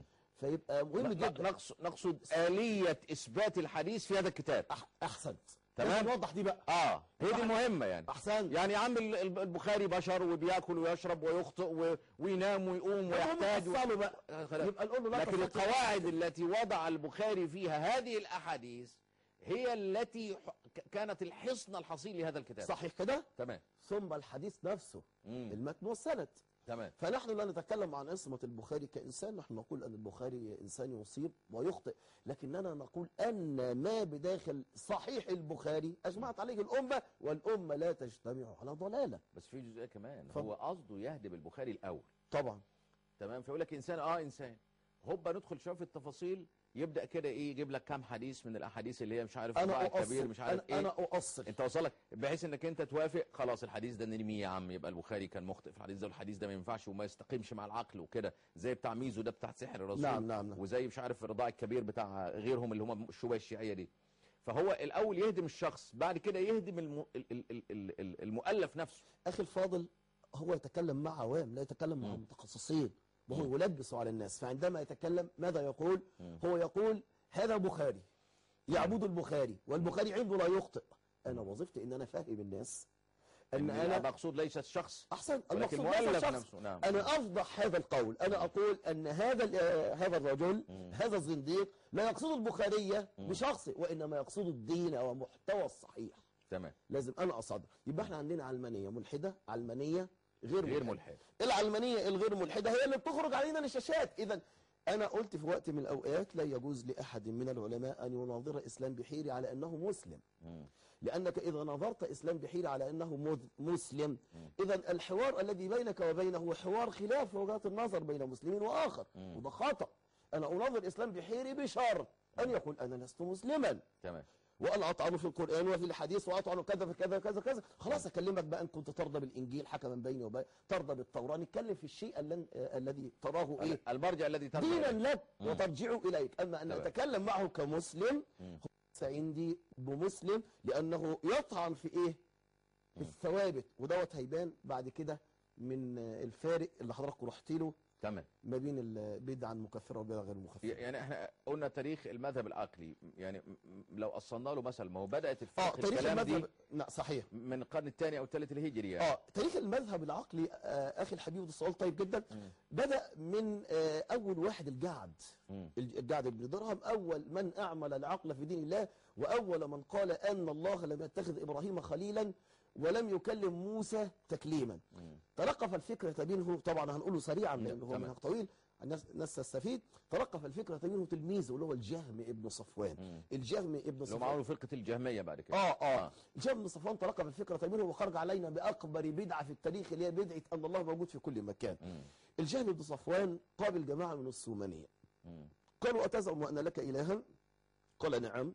فيبقى مهم جدا نقصد, نقصد آلية إثبات الحديث في هذا الكتاب أح- احسنت تمام. لازم نوضح دي بقى اه هي دي المهمة يعني احسنت يعني يا عم ال- ال- البخاري بشر وبياكل ويشرب ويخطئ و- وينام ويقوم ويحتاج و... نفصله بقى خلاص. يبقى نقول له لا لكن تستطيع- القواعد التي وضع البخاري فيها هذه الأحاديث هي التي ح- ك- كانت الحصن الحصين لهذا الكتاب صحيح كده تمام ثم الحديث نفسه مم. المتن والسند تمام فنحن لا نتكلم عن عصمة البخاري كإنسان نحن نقول أن البخاري إنسان يصيب ويخطئ لكننا نقول أن ما بداخل صحيح البخاري أجمعت عليه الأمة والأمة لا تجتمع على ضلالة بس في جزئية كمان اتفضل. هو قصده يهدم البخاري الأول طبعا تمام فيقول لك انسان اه انسان هوبا ندخل شويه في التفاصيل يبدا كده ايه يجيب لك كام حديث من الاحاديث اللي هي مش عارف أنا الراعي الكبير أؤصل مش عارف أنا, ايه أنا أؤصل انت وصلك بحيث انك انت توافق خلاص الحديث ده نرميه يا عم يبقى البخاري كان مخطئ في الحديث ده والحديث ده ما ينفعش وما يستقيمش مع العقل وكده زي بتاع ميزو ده بتاع سحر الرسول نعم، نعم، نعم. وزي مش عارف الرضاع الكبير بتاع غيرهم اللي هم الشبهه الشيعيه دي فهو الاول يهدم الشخص بعد كده يهدم الم... ال- ال- ال- ال- ال- المؤلف نفسه أخي الفاضل هو يتكلم مع عوام لا يتكلم مع متخصصين وهو يلبس على الناس فعندما يتكلم ماذا يقول هو يقول هذا بخاري يعبد البخاري والبخاري عنده لا يخطئ أنا وظيفتي إن أنا فاهم الناس أن أنا أنا مقصود ليس الشخص احسن ولكن المقصود ليس مؤلف الشخص. نفسه، نعم. انا افضح هذا القول انا اقول ان هذا ال- آه، هذا الرجل هذا الزنديق لا يقصد البخاريه بشخصه وانما يقصد الدين ومحتوى الصحيح تمام لازم انا اصدر يبقى احنا عندنا علمانيه ملحده علمانيه غير, غير ملحدة. ملحد العلمانيه الغير ملحده هي اللي بتخرج علينا للشاشات اذا انا قلت في وقت من الاوقات لا يجوز لاحد من العلماء ان يناظر اسلام بحيري على انه مسلم لأنك إذا نظرت إسلام بحيري على أنه مذ- مسلم إذا الحوار الذي بينك وبينه هو حوار خلاف وجهات النظر بين مسلم وآخر وده خطأ أنا أناظر إسلام بحيري بشرط أن يقول أنا لست مسلما تمام وأن أطعن في القرآن وفي الحديث وأطعن كذا في كذا كذا كذا خلاص أكلمك بقى أن كنت ترضى بالإنجيل حكما بيني وبين ترضى بالتوراة نتكلم في الشيء اللي آه، الذي تراه إيه المرجع الذي ترجع دينا إليه. لك وترجع إليك أما أن تمام. أتكلم معه كمسلم ليس عندي بمسلم لأنه يطعن في إيه في الثوابت ودوت هيبان بعد كده من آه، الفارق اللي حضراتكم رحت له تمام ما بين البدعة المكفرة والبدعة غير المكفرة يعني احنا قلنا تاريخ المذهب العقلي يعني م- م- لو اصلنا له مثل ما هو بدات اه الفقه تاريخ الكلام دي المذهب لا صحيح من القرن الثاني او الثالث الهجري يعني اه تاريخ المذهب العقلي آه اخي الحبيب ده سؤال طيب جدا بدا من آه اول واحد الجعد مم. الجعد بن درهم اول من اعمل العقل في دين الله واول من قال ان الله لم يتخذ ابراهيم خليلا ولم يكلم موسى تكليما تلقف الفكره منه طبعا هنقوله سريعا لانه هو تمام. منهج طويل الناس الناس تستفيد تلقف الفكره منه تلميذه اللي هو الجهم ابن صفوان الجهم ابن اللي هم صفوان عملوا فرقه الجهميه بعد كده اه اه جاب بن صفوان تلقى بالفكره منه وخرج علينا باكبر بدعه في التاريخ اللي هي بدعه ان الله موجود في كل مكان. الجهم بن صفوان قابل جماعه من السومانيه. قالوا اتزعم ان لك الها؟ قال نعم.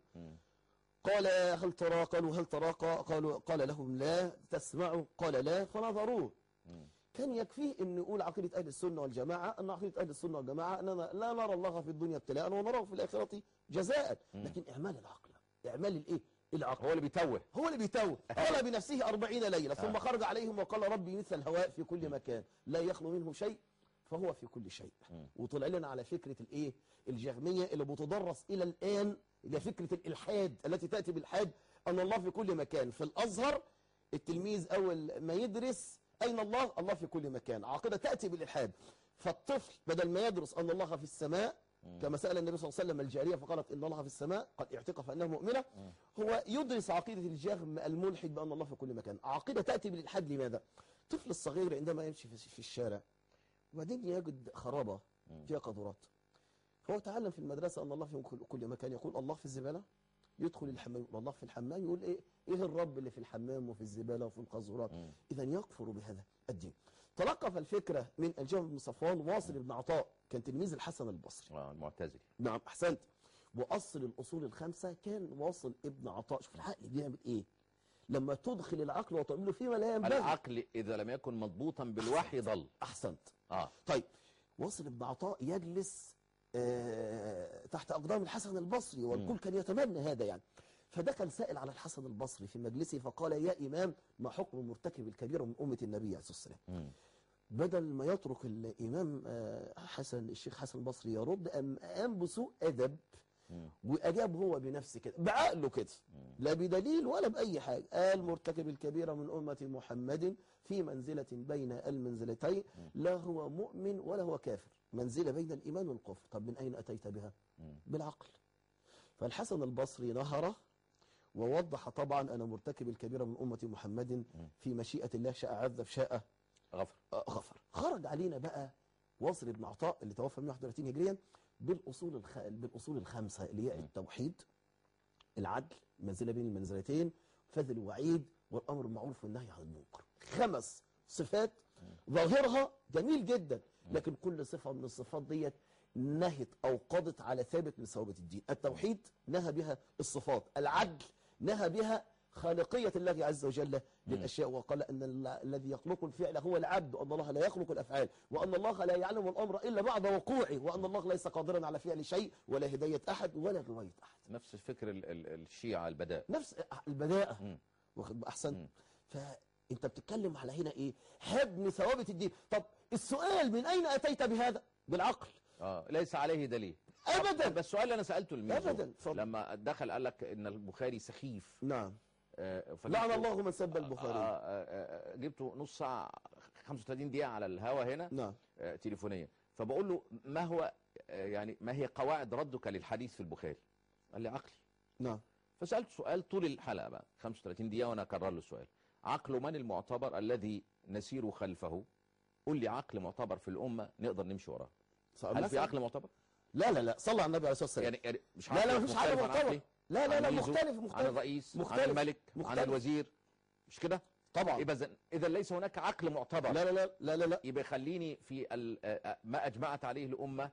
قال هل ترى؟ قالوا هل تراك؟ قالوا قال لهم لا تسمعوا؟ قال لا فنظروه. كان يكفيه ان نقول عقيده اهل السنه والجماعه ان عقيده اهل السنه والجماعه اننا لا نرى الله في الدنيا ابتلاء ونراه في الاخره جزاء لكن اعمال العقل اعمال الايه العقل هو اللي بيتوه هو اللي بيتوه قال بنفسه أربعين ليلة ثم خرج عليهم وقال ربي مثل الهواء في كل مكان لا يخلو منه شيء فهو في كل شيء وطلع لنا على فكرة الايه الجهمية اللي بتدرس إلى الآن اللي هي فكرة الإلحاد التي تأتي بالحاد أن الله في كل مكان في الأزهر التلميذ أول ما يدرس أين الله الله في كل مكان عقيدة تأتي بالإلحاد فالطفل بدل ما يدرس أن الله في السماء كما سأل النبي صلى الله عليه وسلم الجارية فقالت إن الله في السماء قد اعتق فإنها مؤمنة هو يدرس عقيدة الجهم الملحد بأن الله في كل مكان عقيدة تأتي بالإلحاد لماذا؟ الطفل الصغير عندما يمشي في في الشارع وبعدين يجد خرابة فيها قذورات هو تعلم في المدرسة أن الله في كل- كل مكان يقول الله في الزبالة يدخل الحمام يقول الله في الحمام يقول إيه إيه الرب اللي في الحمام وفي الزبالة وفي القذورات إذا يكفر بهذا الدين تلقف الفكرة من الجهم بن صفوان واصل بن عطاء كان تلميذ الحسن البصري آه، المعتزلي نعم احسنت واصل الاصول الخمسه كان واصل ابن عطاء شوف العقل بيعمل ايه لما تدخل العقل وتعمله فيما لا ينبغي العقل إذا لم يكن مضبوطا بالوحي ضل احسنت آه طيب واصل ابن عطاء يجلس آه تحت اقدام الحسن البصري والكل كان يتمنى هذا يعني فدخل سائل على الحسن البصري في مجلسه فقال يا امام ما حكم مرتكب الكبيره من امه النبي عليه الصلاه والسلام مم. بدل ما يترك الامام آه، حسن الشيخ حسن البصري يرد أم قام بسوء ادب واجاب هو بنفسه كده بعقله كده لا بدليل ولا باي حاجه قال مرتكب الكبيره من امه محمد في منزله بين المنزلتين لا هو مؤمن ولا هو كافر منزله بين الايمان والكفر طب من اين اتيت بها بالعقل فالحسن البصري نهره ووضح طبعا انا مرتكب الكبيره من امه محمد في مشيئه الله شاء عذب شاء غفر آه، غفر خرج علينا بقى واصل بن عطاء اللي توفى 131 هجريا بالاصول الخ... بالاصول الخمسه اللي هي التوحيد العدل المنزله بين المنزلتين فذل الوعيد والامر بالمعروف والنهي عن المنكر خمس صفات ظاهرها جميل جدا لكن كل صفه من الصفات ديت نهت او قضت على ثابت من ثوابت الدين التوحيد نهى بها الصفات العدل نهى بها خالقية الله عز وجل للأشياء وقال أن ال- الذي يخلق الفعل هو العبد وأن الله لا يخلق الأفعال وأن الله لا يعلم الأمر إلا بعد وقوعه وأن الله ليس قادرا على فعل شيء ولا هداية أحد ولا غواية أحد نفس فكر ال- ال- الشيعة البداء نفس البداءة مم. واخد بقى أحسن فأنت بتتكلم على هنا إيه هدم ثوابت الدين طب السؤال من أين أتيت بهذا بالعقل آه ليس عليه دليل أبداً. طب بس السؤال اللي انا سالته لميزو أبداً. اتفضل. لما دخل قال لك ان البخاري سخيف نعم آه، فجبته- لعن الله من سب آه، البخاري آه، آه، جبته نص ساعه 35 دقيقه على الهوا هنا نعم آه، تليفونيا فبقول له ما هو آه، يعني ما هي قواعد ردك للحديث في البخاري قال لي عقلي نعم فسالته سؤال طول الحلقه بقى 35 دقيقه وانا اكرر له السؤال عقل من المعتبر الذي نسير خلفه قل لي عقل معتبر في الامه نقدر نمشي وراه هل في مثلاً- عقل معتبر لا لا لا صلى على النبي عليه الصلاه والسلام يعني يعني مش لا لا عقل مفيش حاجه مختلف عن معتبر عقلي؟ لا لا عن لا ميزو، مختلف مختلف عن الرئيس عن مختلف. الملك عن مختلف. الوزير مش كده طبعا يبقى إذن- اذا ليس هناك عقل معتبر لا لا لا لا لا, لا. يبقى يخليني في ال- آه، ما اجمعت عليه الامه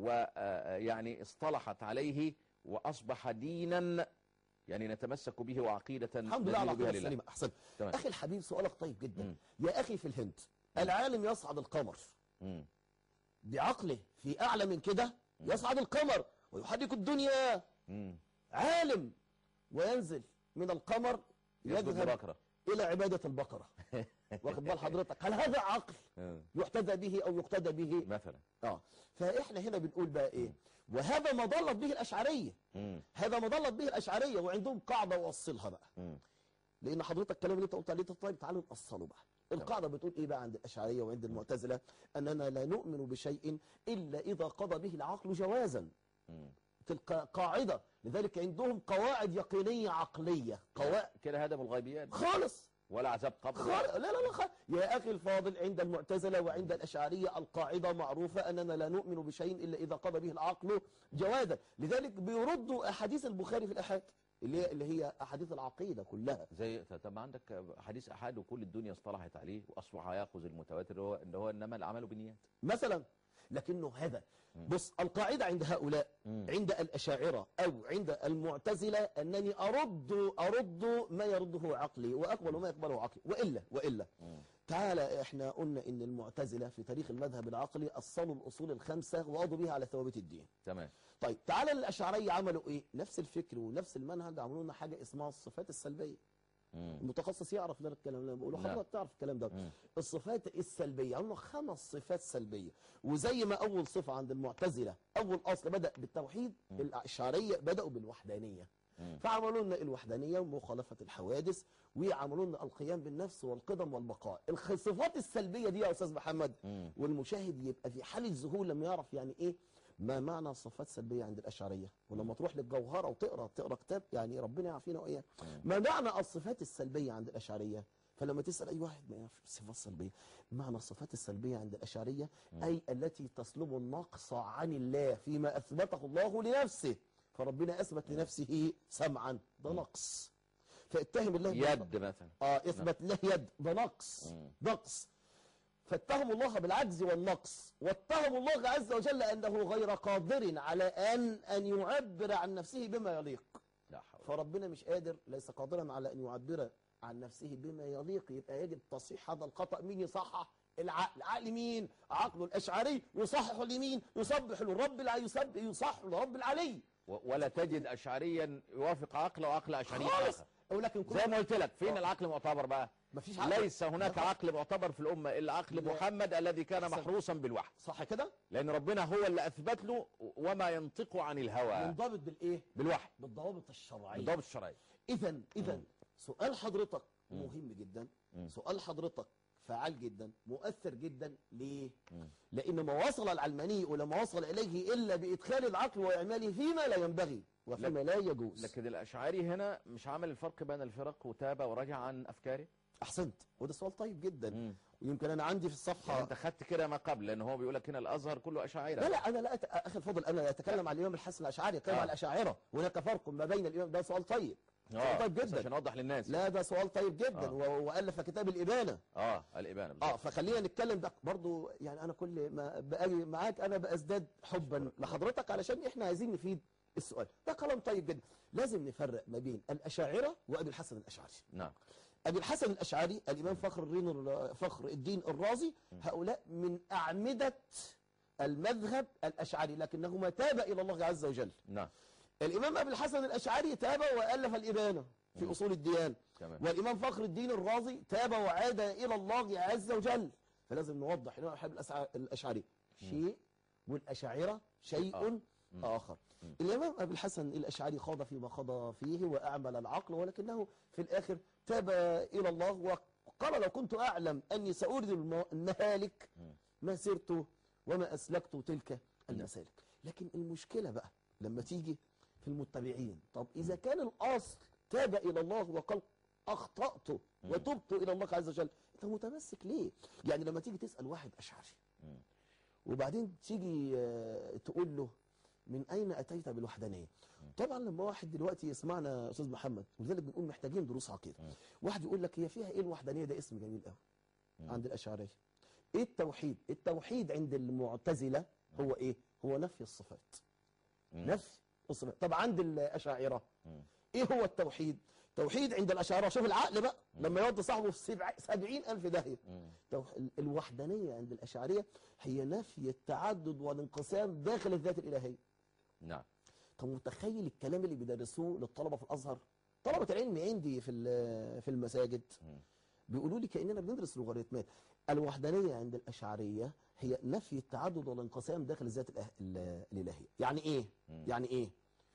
ويعني اصطلحت عليه واصبح دينا يعني نتمسك به وعقيده الحمد لله على ندين بها العقيده لله. السليمه احسنت تمام. اخي الحبيب سؤالك طيب جدا مم. يا اخي في الهند العالم يصعد القمر مم. بعقله في اعلى من كده يصعد القمر ويحرك الدنيا مم. عالم وينزل من القمر يسجد يذهب لبقرة. الى عباده البقره واخد بال حضرتك هل هذا عقل آه. يحتذى به او يقتدى به مثلا اه فاحنا هنا بنقول بقى ايه وهذا ما ضلت به الاشعريه مم. هذا ما ضلت به الاشعريه وعندهم قاعده وصلها بقى مم. لان حضرتك الكلام اللي انت قلت عليه ده طيب تعالوا نأصله بقى القاعدة بتقول ايه بقى عند الاشعرية وعند المعتزلة اننا لا نؤمن بشيء الا اذا قضى به العقل جوازا مم. تلك قاعدة لذلك عندهم قواعد يقينية عقلية قواعد كده هدم الغيبيات خالص ولا عذاب قبر خالص لا لا لا خالص. يا اخي الفاضل عند المعتزلة وعند الاشعرية القاعدة معروفة اننا لا نؤمن بشيء الا اذا قضى به العقل جوازا لذلك بيردوا احاديث البخاري في الاحاد اللي هي اللي هي احاديث العقيدة كلها زي طب ما عندك حديث احاد وكل الدنيا اصطلحت عليه واصبح ياخذ المتواتر اللي هو ان هو انما الاعمال بالنيات مثلا لكنه هذا بص القاعدة عند هؤلاء عند الأشاعرة أو عند المعتزلة أنني أرد أرد ما يرده عقلي وأقبل ما يقبله عقلي وإلا وإلا تعالى احنا قلنا ان المعتزلة في تاريخ المذهب العقلي أصلوا الأصول الخمسة وقضوا بها على ثوابت الدين تمام طيب تعالى الأشعرية عملوا إيه نفس الفكر ونفس المنهج عملوا لنا حاجة اسمها الصفات السلبية مم. المتخصص يعرف ده الكلام اللي أنا بقوله نعم. حضرتك تعرف الكلام ده مم. الصفات السلبية عندنا خمس صفات سلبية وزي ما أول صفة عند المعتزلة أول أصل بدأ بالتوحيد الأشعرية بدأوا بالوحدانية فعملوا لنا الوحدانية ومخالفة الحوادث وعملوا لنا القيام بالنفس والقدم والبقاء الخ- الصفات السلبية دي يا أستاذ محمد والمشاهد يبقى في حالة ذهول لما يعرف يعني إيه ما معنى صفات سلبيه عند الاشعريه ولما تروح للجوهره وتقرا تقرا كتاب يعني ربنا يعافينا واياك ما معنى الصفات السلبيه عند الاشعريه فلما تسال اي واحد ما يعرف الصفات السلبيه معنى الصفات السلبيه عند الاشعريه اي التي تسلب النقص عن الله فيما اثبته الله لنفسه فربنا اثبت لنفسه سمعا ده نقص فاتهم الله يد مثلا اه اثبت له يد ده نقص مم. نقص فاتهموا الله بالعجز والنقص واتهموا الله عز وجل انه غير قادر على ان ان يعبر عن نفسه بما يليق لا حول فربنا مش قادر ليس قادرا على ان يعبر عن نفسه بما يليق يبقى يجب تصحيح هذا الخطا مين يصحح العقل عقل مين عقل الاشعري يصحح لمين يسبح للرب الع... يسبح يصحح لرب العلي و- ولا تجد اشعريا يوافق عقل وعقل اشعري خالص اخر ولكن كل زي ما قلت لك فين العقل معتبر بقى مفيش عقل ليس هناك عقل معتبر في الامه الا عقل لا. محمد الذي كان أحسن. محروسا بالوحي صح كده لان ربنا هو اللي اثبت له وما ينطق عن الهوى منضبط بالايه بالوحي بالضوابط الشرعيه بالضبط الشرعي اذا اذا مم. سؤال حضرتك مم. مهم جدا مم. سؤال حضرتك فعال جدا مؤثر جدا ليه مم. لان ما وصل العلماني ولما وصل اليه الا بادخال العقل واعماله فيما لا ينبغي وفيما لا يجوز لكن الاشعري هنا مش عمل الفرق بين الفرق وتاب ورجع عن افكاره احسنت وده سؤال طيب جدا مم. ويمكن انا عندي في يعني الصفحه انت خدت كده ما قبل لان هو بيقول لك هنا الازهر كله اشاعره لا لا انا لا أت... اخي الفضل انا لا اتكلم عن الامام الحسن الاشعري اتكلم آه. عن الاشاعره هناك فرق ما بين الامام ده سؤال طيب سؤال طيب بس جدا عشان اوضح للناس لا ده سؤال طيب جدا آه. و... والف كتاب الابانه اه الابانه اه بالظبط فخلينا نتكلم ده برضو يعني انا كل ما باجي معاك انا بازداد حبا لحضرتك علشان احنا عايزين نفيد السؤال ده كلام طيب جدا لازم نفرق ما بين الاشاعره وابي الحسن الاشعري نعم ابي الحسن الاشعري الامام فخر الدين فخر الدين الرازي هؤلاء من اعمده المذهب الاشعري لكنهما تاب الى الله عز وجل نعم الامام ابي الحسن الاشعري تاب والف الابانه في اصول الديانه تمام والإمام فخر الدين الرازي تاب وعاد إلى الله عز وجل فلازم نوضح الإمام أحب الأشعري شيء والأشاعرة شيء آه. آخر الإمام أبي الحسن الأشعري خاض فيما خاض فيه وأعمل العقل ولكنه في الآخر تاب إلى الله وقال لو كنت أعلم أني سأورد الم- المهالك ما سرت وما أسلكت تلك المسالك لكن المشكلة بقى لما تيجي في المتبعين طب إذا كان الأصل تاب إلى الله وقال أخطأت وتبت إلى الله عز وجل أنت متمسك ليه يعني لما تيجي تسأل واحد أشعري مم. وبعدين تيجي آه، تقول له من أين أتيت بالوحدانية طبعا لما واحد دلوقتي يسمعنا يا أستاذ محمد ولذلك بنقول محتاجين دروس عقيدة واحد يقول لك هي فيها إيه الوحدانية ده اسم جميل قوي عند الأشعرية إيه التوحيد التوحيد عند المعتزلة هو إيه هو نفي الصفات مم. نفي الصفات طب عند الأشاعرة مم. ايه هو التوحيد توحيد عند الاشاعره شوف العقل بقى لما يودي صاحبه في سبع- سبعين الف داهيه مم. توح- ال- الوحدانيه عند الاشاعره هي نفي التعدد والانقسام داخل الذات الالهيه نعم طب متخيل الكلام اللي بيدرسوه للطلبه في الازهر طلبه العلم عندي في ال- في المساجد مم. بيقولوا لي كاننا بندرس لوغاريتمات الوحدانيه عند الاشعريه هي نفي التعدد والانقسام داخل الذات الإله- ال- الالهيه يعني ايه مم. يعني ايه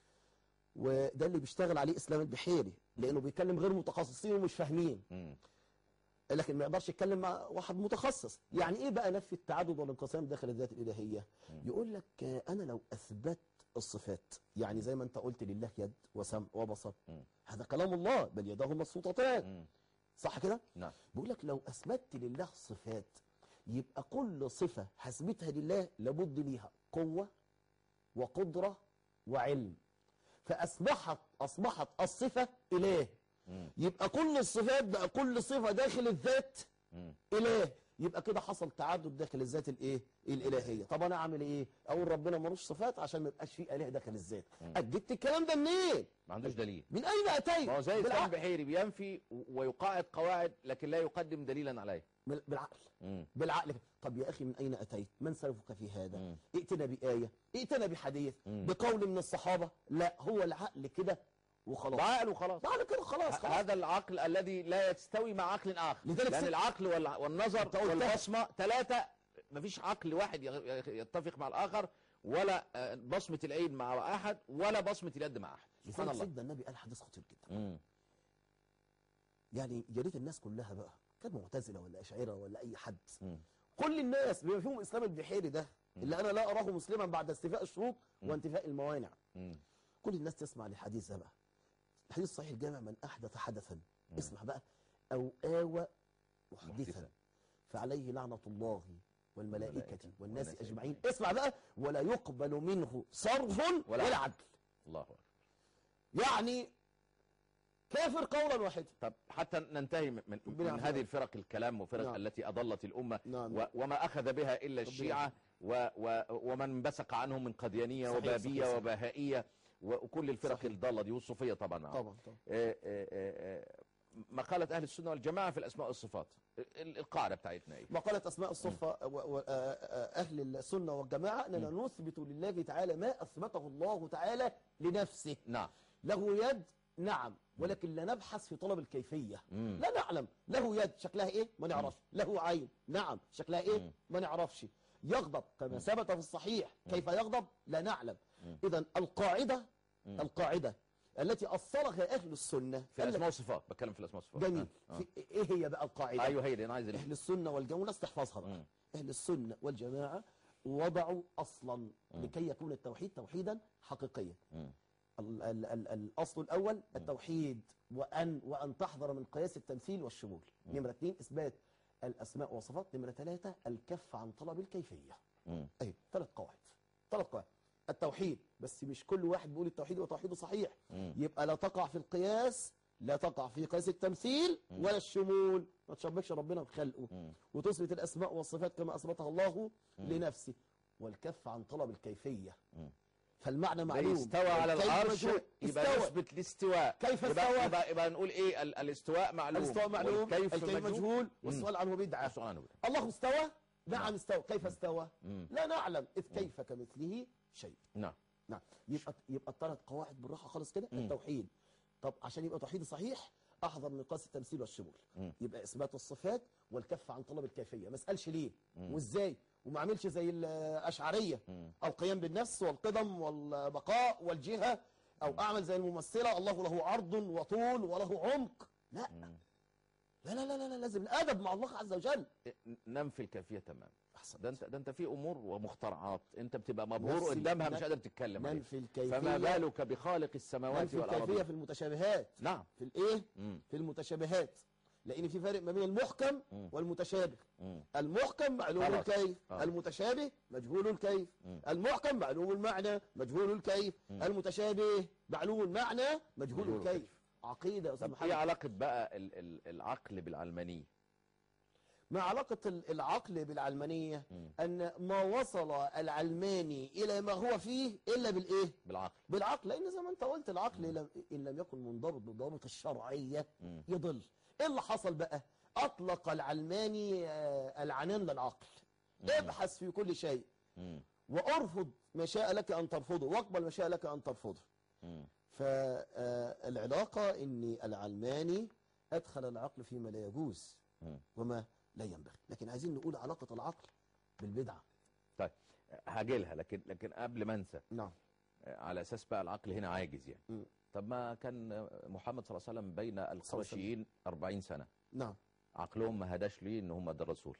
وده اللي بيشتغل عليه اسلام البحيري لانه بيكلم غير متخصصين ومش فاهمين مم. لكن ما يقدرش يتكلم مع واحد متخصص يعني ايه بقى نفي التعدد والانقسام داخل الذات الالهيه يقول لك آه، انا لو اثبت الصفات يعني زي ما انت قلت لله يد وسمع وبصر مم. هذا كلام الله بل يداه مبسوطتان مم. صح كده نعم بيقول لك لو اثبتت لله صفات يبقى كل صفه هثبتها لله لابد ليها قوه وقدره وعلم فاصبحت اصبحت الصفه اله مم. يبقى كل الصفات بقى كل صفه داخل الذات مم. اله يبقى كده حصل تعدد داخل الذات الايه الالهيه طب انا اعمل ايه اقول ربنا ملوش صفات عشان ما يبقاش فيه اله داخل الذات اجدت الكلام ده منين ما عندوش دليل من اين اتيت ما هو زي الإسلام بالعقل البحيري بينفي ويقاعد قواعد لكن لا يقدم دليلا عليه بال- بالعقل مم. بالعقل طب يا اخي من اين اتيت من سلفك في هذا مم. ائتنا بايه ائتنا بحديث مم. بقول من الصحابه لا هو العقل كده وخلاص بعقل وخلاص بعقل كده خلاص ه- خلاص هذا العقل الذي لا يستوي مع عقل آخر لذلك لأن ست- العقل والع- والنظر أنت قلتها. والبصمة ثلاثة مفيش عقل واحد ي- يتفق مع الآخر ولا آه، بصمة العين مع أحد ولا بصمة اليد مع أحد سبحان لذلك الله سيدنا النبي قال حديث خطير جدا مم. يعني يا ريت الناس كلها بقى كان معتزله ولا اشاعره ولا اي حد مم. كل الناس بما فيهم اسلام البحيري ده اللي انا لا اراه مسلما بعد استيفاء الشروط وانتفاء الموانع مم. كل الناس تسمع للحديث ده بقى الحديث الصحيح الجامع من احدث حدثا اسمع بقى او اوى محدثا محدثا. فعليه لعنه الله والملائكه والملائكة والناس والناس اجمعين اسمع بقى ولا يقبل منه صرف ولا ولا عدل. عدل الله أكبر يعني كافر قولا واحدا طب حتى ننتهي من, من, ربنا من يعافينا. هذه الفرق الكلام وفرق نعم. التي أضلت الأمة نعم. و وما أخذ بها إلا الشيعة و و ومن بسق عنهم من قديانية صحيح، وبابية صحيح، صحيح. وبهائية وكل الفرق صحيح. الضالة دي والصوفية طبعا معهم. طبعا طبعا آه، آه، آه، مقالة أهل السنة والجماعة في الأسماء والصفات ال- القاعدة بتاعتنا إيه؟ مقالة أسماء الصفة و- و- آه، آه، أهل السنة والجماعة أننا نثبت لله تعالى ما أثبته الله تعالى لنفسه نعم له يد نعم ولكن لا نبحث في طلب الكيفية مم. لا نعلم له يد شكلها ايه ما نعرفش له عين نعم شكلها ايه ما نعرفش يغضب كما ثبت في الصحيح كيف يغضب لا نعلم اذا القاعدة القاعدة التي أصلها أهل السنة في قال لك- الأسماء والصفات بتكلم في الأسماء والصفات جميل آه. في ايه هي بقى القاعدة أيوه هي دي أنا عايز ال- أهل السنة والجماعة والناس تحفظها بقى مم. أهل السنة والجماعة وضعوا أصلا لكي يكون التوحيد توحيدا حقيقيا مم. ال ال ال الأصل الأول التوحيد وأن وأن تحذر من قياس التمثيل والشمول نمرة اثنين إثبات الأسماء والصفات نمرة ثلاثة الكف عن طلب الكيفية مم. أي ثلاث قواعد ثلاث قواعد التوحيد بس مش كل واحد بيقول التوحيد وتوحيده صحيح مم. يبقى لا تقع في القياس لا تقع في قياس التمثيل ولا الشمول ما تشبكش ربنا بخلقه مم. وتثبت الأسماء والصفات كما أثبتها الله لنفسه والكف عن طلب الكيفية مم. فالمعنى معلوم استوى على والكيف العرش مجهول. يبقى استوى نثبت الاستواء كيف يبقى استوى؟ يبقى, يبقى نقول ايه ال- الاستواء معلوم الاستواء معلوم والكيف الكيف مجهول والسؤال عنه بدعة السؤال عنه بدعة. الله استوى نعم استوى كيف استوى مم. لا نعلم إذ كيف كمثله شيء نعم نعم يبقى يبقى الثلاث قواعد بالراحه خالص كده التوحيد طب عشان يبقى توحيد صحيح احذر من قياس التمثيل والشمول مم. يبقى اثبات الصفات والكف عن طلب الكيفيه ما اسالش ليه وازاي وما اعملش زي الاشعريه القيام بالنفس والقدم والبقاء والجهه او اعمل زي الممثله الله له عرض وطول وله عمق لا لا لا لا, لا, لا لازم الادب مع الله عز وجل ننفي الكيفية تمام احسن ده انت ده انت في امور ومخترعات انت بتبقى مبهور نفس ال- قدامها مش ن- قادر تتكلم عليها ننفي الكيفيه فما بالك بخالق السماوات ننفي الكيفيه والارض في المتشابهات نعم في الايه مم. في المتشابهات لان في فرق ما بين المحكم والمتشابه مم. المحكم معلوم خلاص. الكيف آه. المتشابه مجهول الكيف المحكم معلوم المعنى مجهول الكيف المتشابه معلوم المعنى مجهول مجهول الكيف الكيف. عقيده يا استاذ طب ايه محمد علاقة بقى ال- ال- العقل بالعلمانية ما علاقه ال- العقل بالعلمانيه ان ما وصل العلماني الى ما هو فيه الا بالايه بالعقل بالعقل لان زي ما انت قلت العقل لم ان لم يكن منضبط بالضوابط الشرعيه يضل ايه اللي حصل بقى اطلق العلماني آه، العنان للعقل ابحث في كل شيء مم. وارفض ما شاء لك ان ترفضه واقبل ما شاء لك ان ترفضه مم. فالعلاقه ان العلماني ادخل العقل فيما لا يجوز مم. وما لا ينبغي لكن عايزين نقول علاقه العقل بالبدعه طيب هاجلها لكن لكن قبل ما انسى نعم على اساس بقى العقل هنا عاجز يعني مم. طب ما كان محمد صلى الله عليه وسلم بين القرشيين 40 سنة نعم عقلهم ما هداش ليه ان هم ده الرسول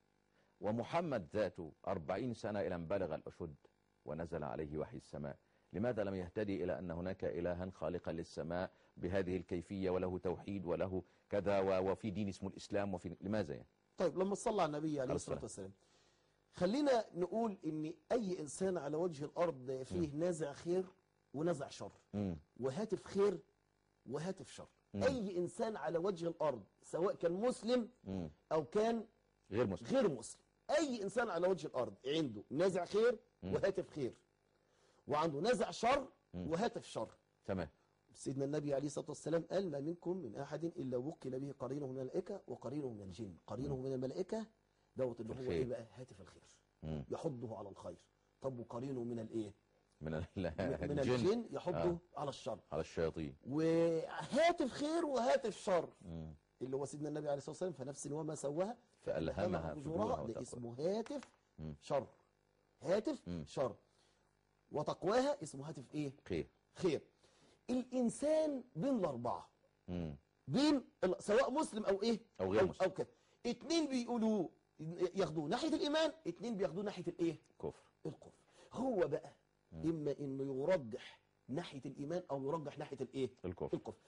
ومحمد ذاته 40 سنة الى ان بلغ الاشد ونزل عليه وحي السماء لماذا لم يهتدي الى ان هناك الها خالقا للسماء بهذه الكيفية وله توحيد وله كذا و- وفي دين اسمه الاسلام وفي لماذا يعني طيب لما صلى على النبي عليه عليه الصلاة السلام. والسلام خلينا نقول ان اي انسان على وجه الارض فيه نازع خير ونازع شر مم. وهاتف خير وهاتف شر مم. اي انسان على وجه الارض سواء كان مسلم مم. او كان غير مسلم غير مسلم اي انسان على وجه الارض عنده نازع خير وهاتف خير وعنده نازع شر وهاتف شر تمام سيدنا النبي عليه الصلاة والسلام قال ما منكم من أحد إلا وكل به قرينه من الملائكة وقرينه من الجن قرينه من الملائكة دوت اللي هو الخير. إيه بقى هاتف الخير مم. يحضه على الخير طب وقرينه من الإيه من ال- من الجن الجن يحضه آه. على الشر على الشياطين وهاتف خير وهاتف شر مم. اللي هو سيدنا النبي عليه الصلاة والسلام فنفس وما سواها فألهمها فجورها ده وتقواها. اسمه هاتف مم. شر هاتف مم. شر وتقواها اسمه هاتف ايه خير خير الانسان بين الاربعه مم. بين ال- سواء مسلم او ايه أو غير مسلم. او كده اتنين بيقولوا ياخدوه ناحيه الايمان اتنين بياخدوه ناحيه الايه كفر الكفر هو بقى اما انه يرجح ناحيه الايمان او يرجح ناحيه الايه الكفر الكفر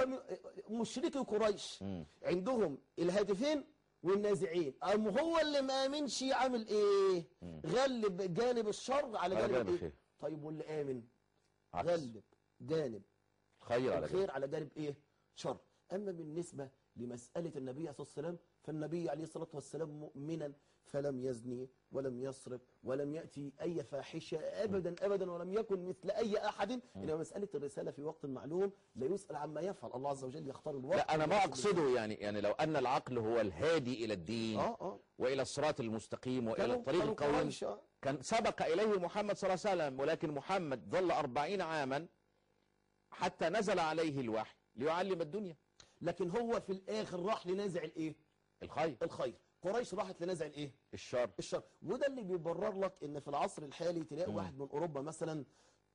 فمشركي قريش مم. عندهم الهاتفين والنازعين أم هو اللي ما امنش عامل ايه غلب جانب الشر على على جانب جانب ايه الخير. طيب واللي امن عكس غلب جانب خير على الخير جانب. على جانب ايه شر اما بالنسبه لمساله النبي عليه الصلاه والسلام فالنبي عليه الصلاه والسلام مؤمنا فلم يزني ولم يسرق ولم ياتي اي فاحشه ابدا ابدا ولم يكن مثل اي احد انما مساله الرساله في وقت معلوم لا يسال عما يفعل الله عز وجل يختار الوقت لا انا ما ويرسل اقصده يعني يعني لو ان العقل هو الهادي الى الدين اه اه والى الصراط المستقيم والى كانوا- الطريق كانوا القويم قريش، آه. كان سبق اليه محمد صلى الله عليه وسلم ولكن محمد ظل أربعين عاما حتى نزل عليه الوحي ليعلم الدنيا لكن هو في الاخر راح لنازع الايه الخير الخير قريش راحت لنازع الايه الشر الشر وده اللي بيبرر لك ان في العصر الحالي تلاقي واحد من اوروبا مثلا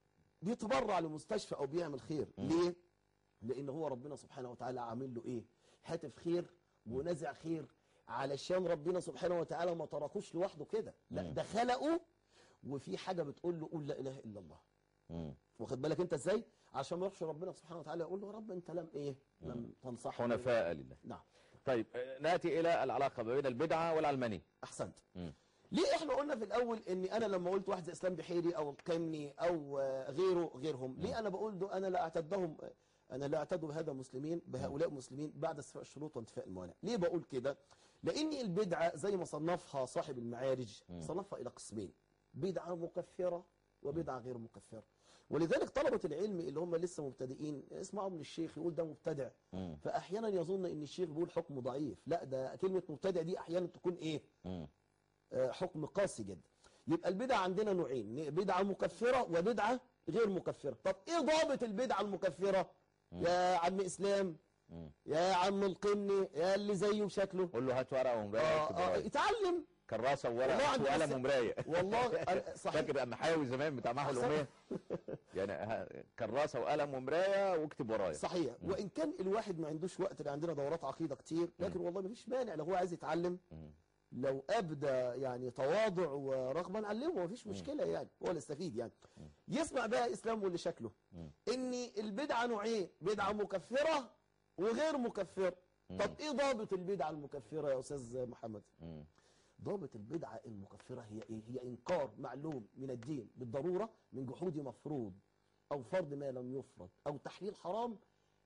بيتبرع لمستشفى او بيعمل خير ليه لان هو ربنا سبحانه وتعالى عامل له ايه هاتف خير ونزع خير علشان ربنا سبحانه وتعالى ما تركوش لوحده كده لا ده خلقه وفي حاجه بتقول له قول لا اله الا الله مم. واخد بالك انت ازاي عشان ما يروحش ربنا سبحانه وتعالى يقول له يا رب انت لم ايه لم تنصحني حنفاء لله نعم طيب آه، ناتي الى العلاقه ما بين البدعه والعلمانيه احسنت مم. ليه احنا قلنا في الاول ان انا لما قلت واحد زي اسلام بحيري او القمني او آه، غيره غيرهم ليه انا بقول ده انا لا اعتدهم انا لا اعتد بهذا مسلمين بهؤلاء مسلمين بعد استيفاء الشروط وانتفاء الموانع ليه بقول كده لان البدعه زي ما صنفها صاحب المعارج صنفها الى قسمين بدعه مكفره وبدعه غير مكفره ولذلك طلبة العلم اللي هم لسه مبتدئين اسمعوا من الشيخ يقول ده مبتدع مم. فاحيانا يظن ان الشيخ بيقول حكم ضعيف لا ده كلمه مبتدع دي احيانا تكون ايه مم. آه، حكم قاسي جدا يبقى البدعة عندنا نوعين بدعة مكفرة وبدعة غير مكفرة طب ايه ضابط البدعة المكفرة يا عم اسلام مم. يا عم القمني يا اللي زيه بشكله قول له هات ورقه ومرايه آه واكتب آه ورايا. اتعلم كراسه والله وورقه عندنا وقلم س- ومرايه والله أنا- صحيح فاكر محاوي زمان بتاع معهد أحسن. الاميه يعني ه- كراسه وقلم ومرايه واكتب ورايا صحيح وان كان الواحد ما عندوش وقت اللي عندنا دورات عقيدة كتير لكن والله ما فيش مانع لو هو عايز يتعلم مم. لو ابدى يعني تواضع ورغبه نعلمه مفيش مشكله يعني هو اللي يستفيد يعني يسمع بقى اسلام واللي شكله ان البدعه نوعين بدعه مكفره وغير مكفره طب ايه ضابط البدعه المكفره يا استاذ محمد مم. ضابط البدعه المكفره هي ايه هي انكار معلوم من الدين بالضروره من جحود مفروض او فرض ما لم يفرض او تحليل حرام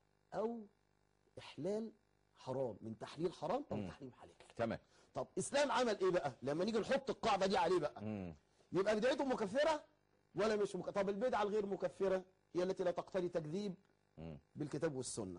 او احلال حرام من تحليل حرام او مم. تحريم حلال تمام طب اسلام عمل ايه بقى لما نيجي نحط القاعده دي عليه بقى مم. يبقى بدعته مكفره ولا مش مك... طب البدعه الغير مكفره هي التي لا تقتضي تكذيب مم. بالكتاب والسنه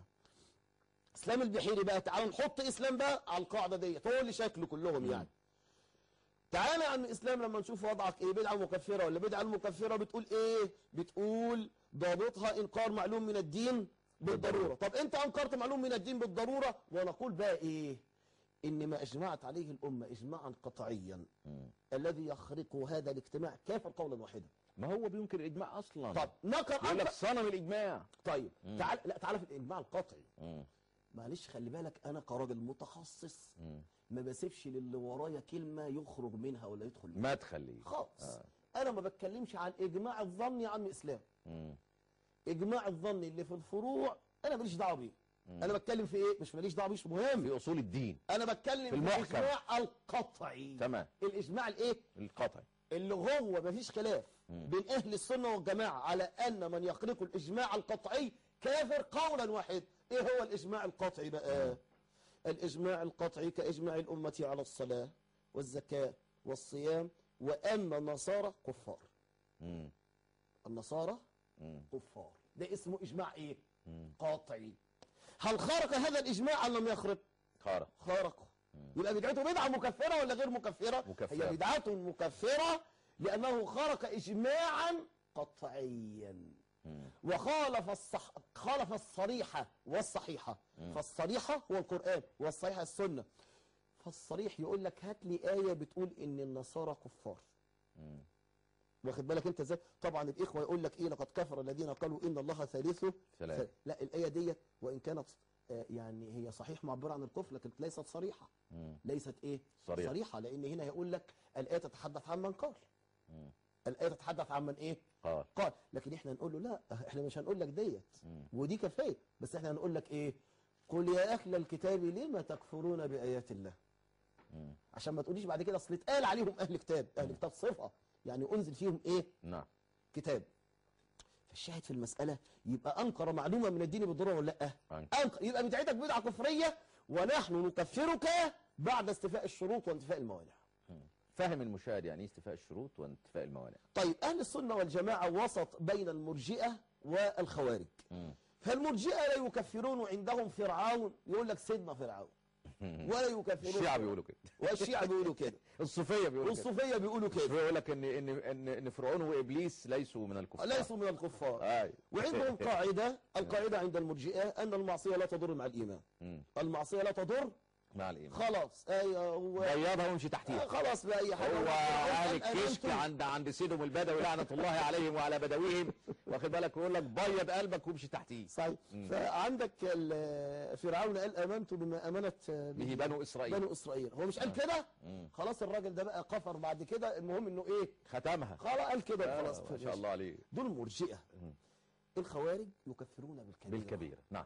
اسلام البحيري بقى تعالوا نحط اسلام بقى على القاعده ديت هو اللي شكله كلهم يعني تعالى يا عم اسلام لما نشوف وضعك ايه بدعه مكفره ولا بدعه المكفره بتقول ايه بتقول ضابطها انكار معلوم من الدين بالضروره طب انت انكرت معلوم من الدين بالضروره ونقول بقى ايه ان ما اجمعت عليه الامه اجماعا قطعيا مم. الذي يخرق هذا الاجتماع كافر قولا واحدا ما هو بينكر الاجماع اصلا طب نكر يقول لك أنت صنم الاجماع طيب تعال لا تعال في الاجماع القطعي مم. معلش خلي بالك انا كراجل متخصص مم. ما بسيبش للي ورايا كلمه يخرج منها ولا يدخل منها ما تخليه خالص انا ما بتكلمش عن اجماع الظن يا عم اسلام مم. اجماع الظن اللي في الفروع انا ماليش دعوه بيه انا بتكلم في ايه مش ماليش دعوه بيه مش مهم في اصول الدين انا بتكلم في في المحكم. الاجماع القطعي تمام الاجماع الايه القطع اللي هو مفيش خلاف بين اهل السنه والجماعه على ان من يخرق الاجماع القطعي كافر قولا واحد ايه هو الاجماع القطعي بقى الاجماع القطعي كاجماع الامه على الصلاه والزكاه والصيام وان النصارى كفار مم. النصارى مم. كفار ده اسمه اجماع ايه قاطعي هل خرق هذا الاجماع ام لم يخرق خارق خارقه يبقى بدعته بدعة مكفرة ولا غير مكفرة مكفرة. هي بدعة مكفرة لأنه خرق إجماعا قطعيا وخالف الصح... خالف الصريحة والصحيحة فالصريحة هو القرآن والصحيحة السنة فالصريح يقول لك هات لي آية بتقول إن النصارى كفار واخد بالك انت ازاي طبعا الاخوه يقول لك ايه لقد كفر الذين قالوا ان الله ثالثه ثلاثة. لا الايه ديت وان كانت آه، يعني هي صحيح معبرة عن الكفر لكن ليست صريحة مم. ليست ايه صريحة. صريحة لان هنا هيقول لك الآية تتحدث عن من قال مم. الآية تتحدث عن من ايه قال قال لكن احنا نقول له لا احنا مش هنقول لك ديت مم. ودي كفايه بس احنا هنقول لك ايه قل يا اهل الكتاب لما تكفرون بايات الله مم. عشان ما تقوليش بعد كده اصل اتقال عليهم اهل كتاب اهل كتاب صفه يعني انزل فيهم ايه نعم كتاب فالشاهد في المساله يبقى انكر معلومه من الدين بالضروره ولا لا أنكر. انكر يبقى بدعتك بدعه كفريه ونحن نكفرك بعد استيفاء الشروط وانتفاء الموانع فهم المشاهد يعني إيه استيفاء الشروط وانتفاء الموانع طيب اهل السنه والجماعه وسط بين المرجئه والخوارج مم. فالمرجئه لا يكفرون عندهم فرعون يقول لك سيدنا فرعون ولا يكفرون الشيعة بيقولوا كده والشيعة بيقولوا كده الصوفية بيقولوا كده والصوفية بيقولوا كده بيقول لك ان ان ان ان فرعون وابليس ليسوا من الكفار ليسوا من الكفار اي وعندهم قاعدة القاعدة عند المرجئة أن المعصية لا تضر مع الإيمان مم. المعصية لا تضر مع الايمان خلاص أيوة هو بيضها وامشي تحتيها خلاص بأي حاجة هو اهل الآن الكشك أنتم- عند عند سيدهم البدوي لعنه الله عليهم وعلى بدويهم واخد بالك ويقول لك بيض قلبك وامشي تحتيه صحيح فعندك ال- فرعون قال آمنت بما آمنت به بنو اسرائيل بنو إسرائيل هو مش قال كده مم. خلاص الراجل ده بقى كفر بعد كده المهم إنه إيه ختمها خلاص قال كده خلاص آه، ما شاء الله عليه دول مرجئة الخوارج يكفرون بالكبيرة بالكبيره نعم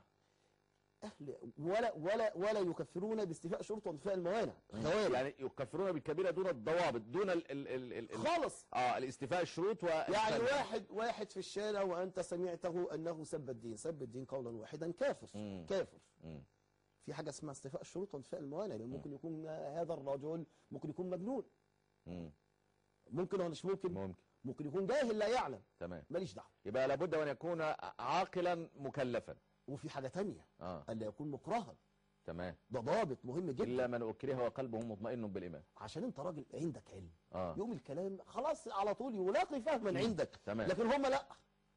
أهل ولا ولا ولا يكفرون باستيفاء شروط وانتفاء الموانع خوارج يعني يكفرون بالكبيره دون الضوابط دون ال ال ال ال ال خالص اه الاستيفاء الشروط و يعني واحد واحد في الشارع وانت سمعته انه سب الدين سب الدين قولا واحدا كافر مم. كافر مم. في حاجه اسمها استيفاء الشروط وانتفاء الموانع لأن ممكن يكون هذا الرجل ممكن يكون مجنون مم. ممكن ولا مش ممكن ممكن ممكن يكون جاهل لا يعلم تمام ماليش دعوه يبقى لابد وان يكون عاقلا مكلفا وفي حاجه تانية اه الا يكون مكرها تمام ده ضابط مهم جدا الا من اكره وقلبه مطمئن بالايمان عشان انت راجل عندك علم اه يوم الكلام خلاص على طول يلاقي فهما عندك تمام. لكن هم لا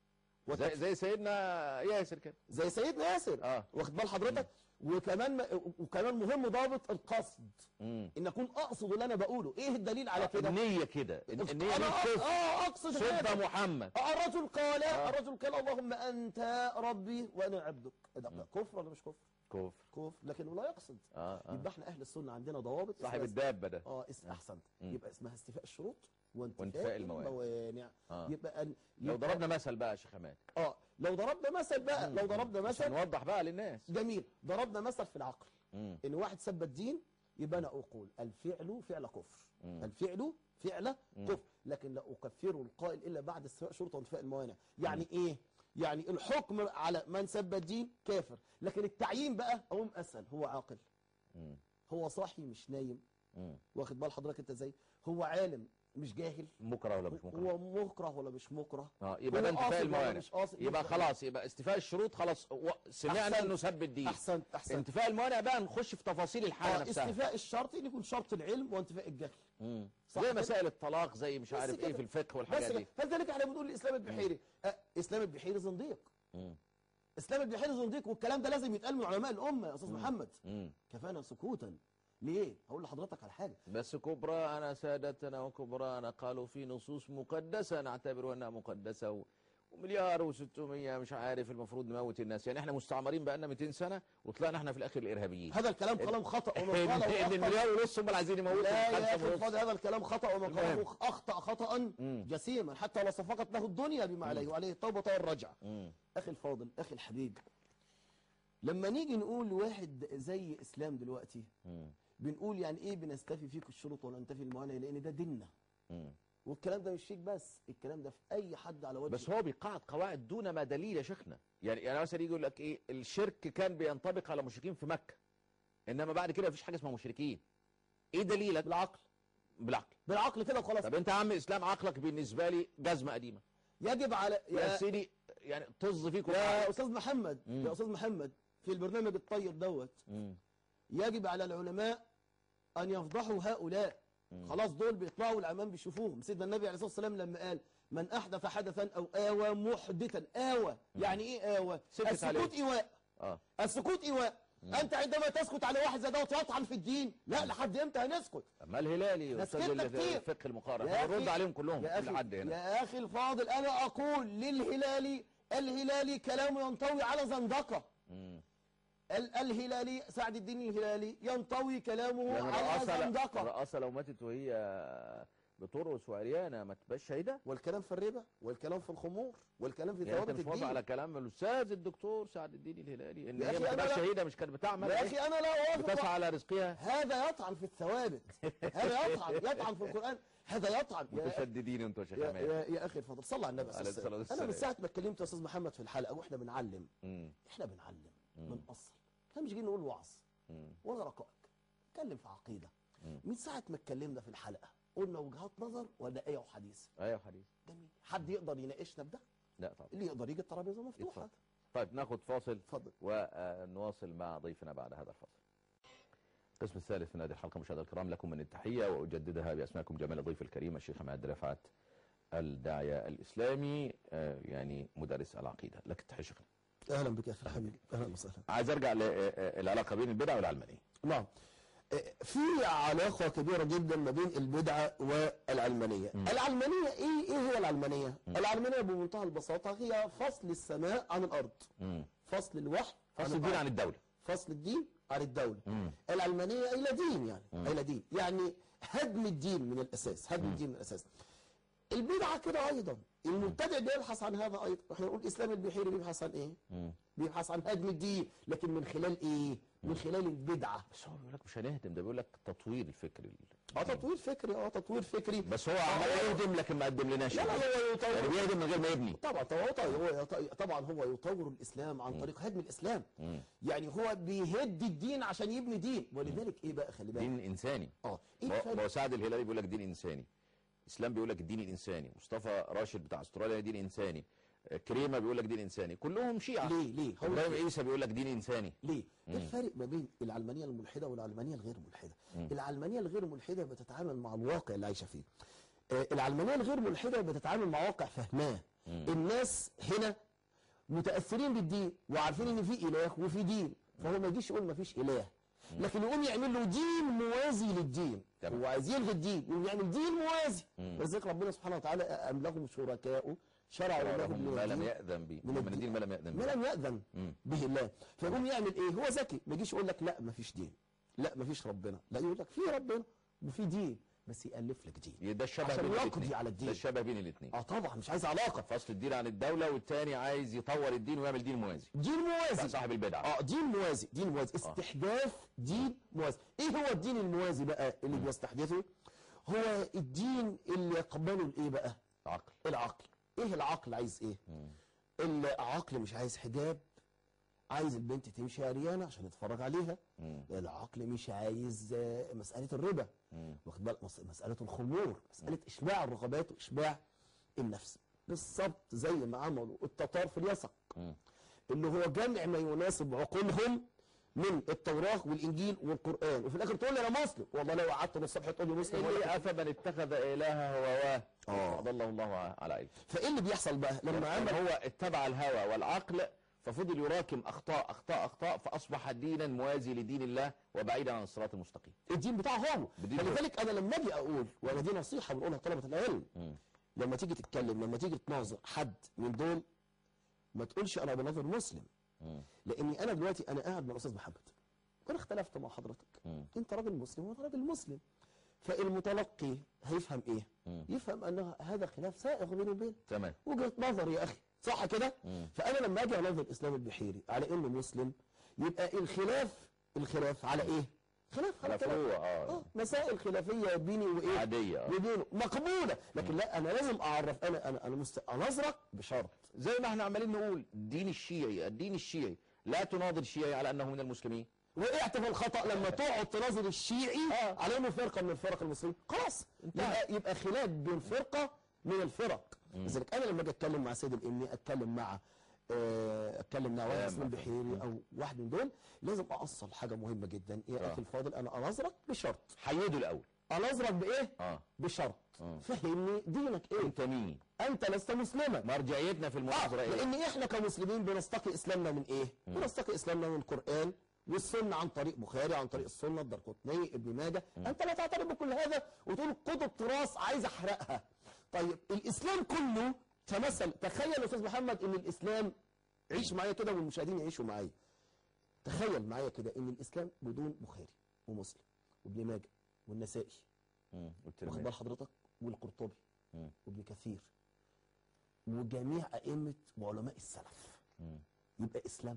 زي, زي سيدنا ياسر كده زي سيدنا ياسر اه واخد بال حضرتك وكمان وكمان مهم ضابط القصد امم ان اكون اقصد اللي انا بقوله ايه الدليل على كده النية كده النية انا دي أ- اه اقصد صد هذا محمد آه، الرجل قال آه. الرجل قال اللهم انت ربي وانا عبدك ده كفر ولا مش كفر كفر كفر لكنه لا يقصد اه اه يبقى احنا اهل السنه عندنا ضوابط صاحب اسمها- الدابة ده اه اسم احسنت مم. يبقى اسمها استيفاء الشروط وانتفاء, وانتفاء الموانع. الموانع آه. يبقى أن لو يبقى- ضربنا مثل بقى يا شيخ حماد اه لو ضربنا مثل بقى لو ضربنا عشان مثل نوضح بقى للناس جميل ضربنا مثل في العقل مم. ان واحد سب الدين يبقى انا اقول الفعل فعل كفر مم. الفعل فعل كفر لكن لا اكفر القائل الا بعد استيفاء شروط وانتفاء الموانع يعني ايه يعني الحكم على من سب الدين كافر لكن التعيين بقى اقوم اسال هو عاقل مم. هو صاحي مش نايم مم. واخد بال حضرتك انت ازاي هو عالم مش جاهل مكره ولا مش مكره هو مكره ولا مش مكره اه يبقى ده هو قاصد انتفاء ولا الموانع مش قاصد؟ يبقى يبقى- خلاص يبقى استيفاء الشروط خلاص و- سمعنا أحسنت. انه سب الدين احسنت احسنت انتفاء الموانع بقى نخش في تفاصيل الحالة آه نفسها استيفاء الشرط ان يكون شرط العلم وانتفاء الجهل مم. صح زي كده؟ مسائل الطلاق زي مش بس عارف ايه كده. في الفقه بس والحاجات كده. دي فلذلك احنا بنقول الاسلام البحيري آه اسلام البحيري زنديق مم. اسلام البحيري زنديق والكلام ده لازم يتقال من علماء الامه يا استاذ محمد مم. كفانا سكوتا ليه هقول لحضرتك على حاجه بس كبراءنا سادتنا وكبراءنا قالوا في نصوص مقدسة نعتبر أنها مقدسة و... ومليار وستمية مش عارف المفروض نموت الناس يعني احنا مستعمرين بقالنا 200 سنة وطلعنا احنا في الآخر الإرهابيين هذا الكلام كلام خطا ومن ان قاله إن أخطأ. المليار ونص هم اللي عايزين يموتوا لا يا الخمسة اخي ونص. الفاضل هذا الكلام خطا ومن المهم. قاله اخطا خطا مم. جسيما حتى لو صفقت له الدنيا بما عليه وعليه التوبه والرجعه مم. اخي الفاضل اخي الحبيب لما نيجي نقول واحد زي اسلام دلوقتي مم. بنقول يعني ايه بنستفي فيك الشروط ولا ننتفي الموانع لان ده ديننا مم. والكلام ده مش فيك بس الكلام ده في اي حد على وجه بس هو بيقعد قواعد دون ما دليل يا شيخنا يعني يعني مثلا يجي يقول لك ايه الشرك كان بينطبق على مشركين في مكة انما بعد كده مفيش حاجة اسمها مشركين ايه دليلك بالعقل بالعقل بالعقل كده وخلاص طب انت يا عم اسلام عقلك بالنسبة لي جزمة قديمة يجب على يا يا, سيدي يعني طز فيك يا وفعل. استاذ محمد مم. يا استاذ محمد في البرنامج الطيب دوت مم. يجب على العلماء ان يفضحوا هؤلاء خلاص دول بيطلعوا الامام بيشوفوهم سيدنا النبي عليه الصلاه والسلام لما قال من احدث حدثا او اوى محدثا اوى يعني ايه اوى سكت السكوت عليه. ايواء اه السكوت ايواء انت عندما تسكت على واحد زي دوت يطعن في الدين لا لحد امتى هنسكت اما الهلالي ناس استاذ كده ال- كتير. الفقه المقارن يا نرد أخي- عليهم كلهم يا كل أخي حد هنا يا اخي الفاضل انا اقول للهلالي الهلالي كلامه ينطوي على زندقه مم. ال- الهلالي سعد الدين الهلالي ينطوي كلامه يعني على الرقاصة زندقة الرقاصة لو ماتت وهي بترقص وعريانة ما تبقاش شهيدة والكلام في الربا والكلام في الخمور والكلام في يعني انت ثوابت مش موافق على الدين كلام الاستاذ الدكتور سعد الدين الهلالي ان يا هي أخي ما أنا تبقاش لا- شهيدة مش كانت بتعمل يا إيه؟ أخي أنا لا بتسعى أوافق على رزقها هذا يطعن في الثوابت هذا يطعن يطعن في القرآن هذا يطعن يا, متشددين انتوا يا شيخ يا, عماد يا, يا أخي الفضل صلى على النبي عليه صلى الله عليه الصلاة وسلم أنا من والسلام. ساعة ما اتكلمت يا أستاذ محمد في الحلقة وإحنا بنعلم مم. إحنا بنعلم بنأصل إحنا مش جايين نقول وعظ مم. ولا رقائق نتكلم في عقيدة مم. من ساعة ما اتكلمنا في الحلقة قلنا وجهات نظر ولا آية وحديث ايوه حديث جميل حد يقدر يناقشنا بده لا طبعا اللي يقدر يجي الترابيزة مفتوحة اتفضل. طيب ناخد فاصل اتفضل ونواصل مع ضيفنا بعد هذا الفاصل القسم الثالث من هذه الحلقة مشاهدينا الكرام لكم من التحية وأجددها بأسمائكم جمال الضيف الكريم الشيخ عماد رفعت الداعية الإسلامي آه، يعني مدرس العقيدة لك التحية شيخنا أهلا بك يا أخي الحبيب أهلا وسهلا عايز أرجع للعلاقة بين البدع والعلمانية نعم في علاقة كبيرة جدا ما بين البدعة والعلمانية العلمانية ايه ايه هي العلمانية العلمانية بمنتهى البساطة هي فصل السماء عن الارض مم. فصل الوحي فصل الدين عن الدولة فصل الدين عن الدولة مم. العلمانية إلى دين يعني إلى دين يعني هدم الدين من الأساس هدم الدين من الأساس البدعة كده أيضا المبتدع بيبحث عن هذا أيضا احنا نقول الإسلام البحيري بيبحث عن إيه مم. بيبحث عن هدم الدين لكن من خلال إيه من خلال البدعة بس هو بيقول لك مش هنهدم ده بيقول لك تطوير الفكر اه تطوير فكري اه تطوير فكري بس هو عمال يهدم لكن ما قدم لناش لا لا هو يعني يطور بيهدم من غير ما يبني طبعا طبعا هو طبعا هو يطور الاسلام عن طريق هدم الاسلام مم. يعني هو بيهد الدين عشان يبني دين ولذلك ايه بقى خلي بالك دين إنساني اه ايه ما هو- الفرق ما هو سعد الهلالي بيقول لك دين انساني اسلام بيقول لك الدين الانساني مصطفى راشد بتاع استراليا دين انساني آه، كريمه بيقول لك دين انساني كلهم شيعه ليه ليه هو ابراهيم عيسى بيقول لك دين انساني ليه؟ ايه الفرق ما بين العلمانيه الملحده والعلمانيه الغير ملحده؟ العلمانيه الغير ملحده بتتعامل مع الواقع اللي عايشه فيه. آه، العلمانيه الغير ملحده بتتعامل مع واقع فهماه. الناس هنا متاثرين بالدين وعارفين ان في اله وفي دين فهو ما يجيش يقول ما فيش اله. لكن يقوم يعمل له دين موازي للدين تمام. هو عايز يلغي الدين يقوم يعمل دين موازي ولذلك ربنا سبحانه وتعالى ام لهم شركاء شرعوا لهم لهم من ما لم الدين يأذن به من من الدين. الدين ما لم يأذن ما به لم يأذن به الله فيقوم يعمل ايه هو ذكي ما يجيش يقول لك لا ما فيش دين لا ما فيش ربنا لا يقول لك في ربنا وفي دين بس يألف لك دين ده الشبه عشان بين يقضي الاثنين على الدين. ده الشبه بين الاثنين اه طبعا مش عايز علاقه فصل الدين عن الدوله والتاني عايز يطور الدين ويعمل دين موازي دين ده موازي صاحب البدعه اه دين موازي دين موازي استحداث دين موازي ايه هو الدين الموازي بقى اللي بيستحدثه هو الدين اللي يقبله الايه بقى عقل العقل ايه العقل عايز ايه العقل مش عايز حجاب عايز البنت تمشي عريانه عشان يتفرج عليها العقل مش عايز آه، مساله الربا واخد بالك مس- مساله الخمور مساله اشباع الرغبات واشباع النفس بالظبط زي ما عملوا التتار في اليسق اللي هو جمع ما يناسب عقولهم من التوراه والانجيل والقران وفي الاخر تقول لي انا مسلم والله لو قعدت من الصبح تقول لي مسلم اللي ولا افمن اتخذ الهه هواه آه. اضله الله على علم فايه اللي بيحصل بقى لما لما عمل هو اتبع الهوى والعقل ففضل يراكم اخطاء اخطاء اخطاء فاصبح دينا موازي لدين الله وبعيدا عن الصراط المستقيم الدين بتاعه هو بدين هو. فلذلك انا لما اجي اقول وانا دي نصيحه بنقولها لطلبه العلم لما تيجي تتكلم لما تيجي تناظر حد من دول ما تقولش انا بناظر مسلم لاني انا دلوقتي انا قاعد مع الاستاذ محمد وانا اختلفت مع حضرتك انت راجل مسلم وانا راجل مسلم فالمتلقي هيفهم ايه يفهم ان هذا خلاف سائغ بيني وبينه تمام وجهه نظر يا اخي صح كده فانا لما اجي انظر الاسلام البحيري على انه مسلم يبقى الخلاف الخلاف على ايه خلاف على كلام. مفروع اه اه مسائل خلافيه بيني وايه عادية، آه. وبينه مقبوله لكن لا انا لازم اعرف انا انا انا مست... انظرك بشرط زي ما احنا عمالين نقول الدين الشيعي الدين الشيعي لا تناظر الشيعي على انه من المسلمين وقعت في الخطا لما تقعد تناظر الشيعي على انه فرقه من الفرق المسلمين خلاص يبقى يبقى خلاف بين فرقه من الفرق لذلك انا لما اجي اتكلم مع سيد الامي اتكلم مع آه، اتكلم مع واحد تمام. اسمه البحيري او واحد من دول لازم اصل حاجه مهمه جدا يا آه. اخي الفاضل انا انظرك بشرط حيدوا الاول انظرك بايه اه بشرط فهمني دينك ايه انت مين انت لست مسلما مرجعيتنا في آه المناظره ايه لان احنا كمسلمين بنستقي اسلامنا من ايه بنستقي اسلامنا من القران والسنه عن طريق بخاري عن طريق السنه الدرقطني ابن ماجه انت لا تعترف بكل هذا وتقول قطب التراث عايز احرقها طيب الاسلام كله تمثل تخيل يا استاذ محمد ان الاسلام عيش معايا كده والمشاهدين يعيشوا معايا تخيل معايا كده ان الاسلام بدون بخاري ومسلم وابن ماجه والنسائي مم. واخد والترمذي بال حضرتك والقرطبي مم. وابن كثير وجميع ائمه وعلماء السلف مم. يبقى اسلام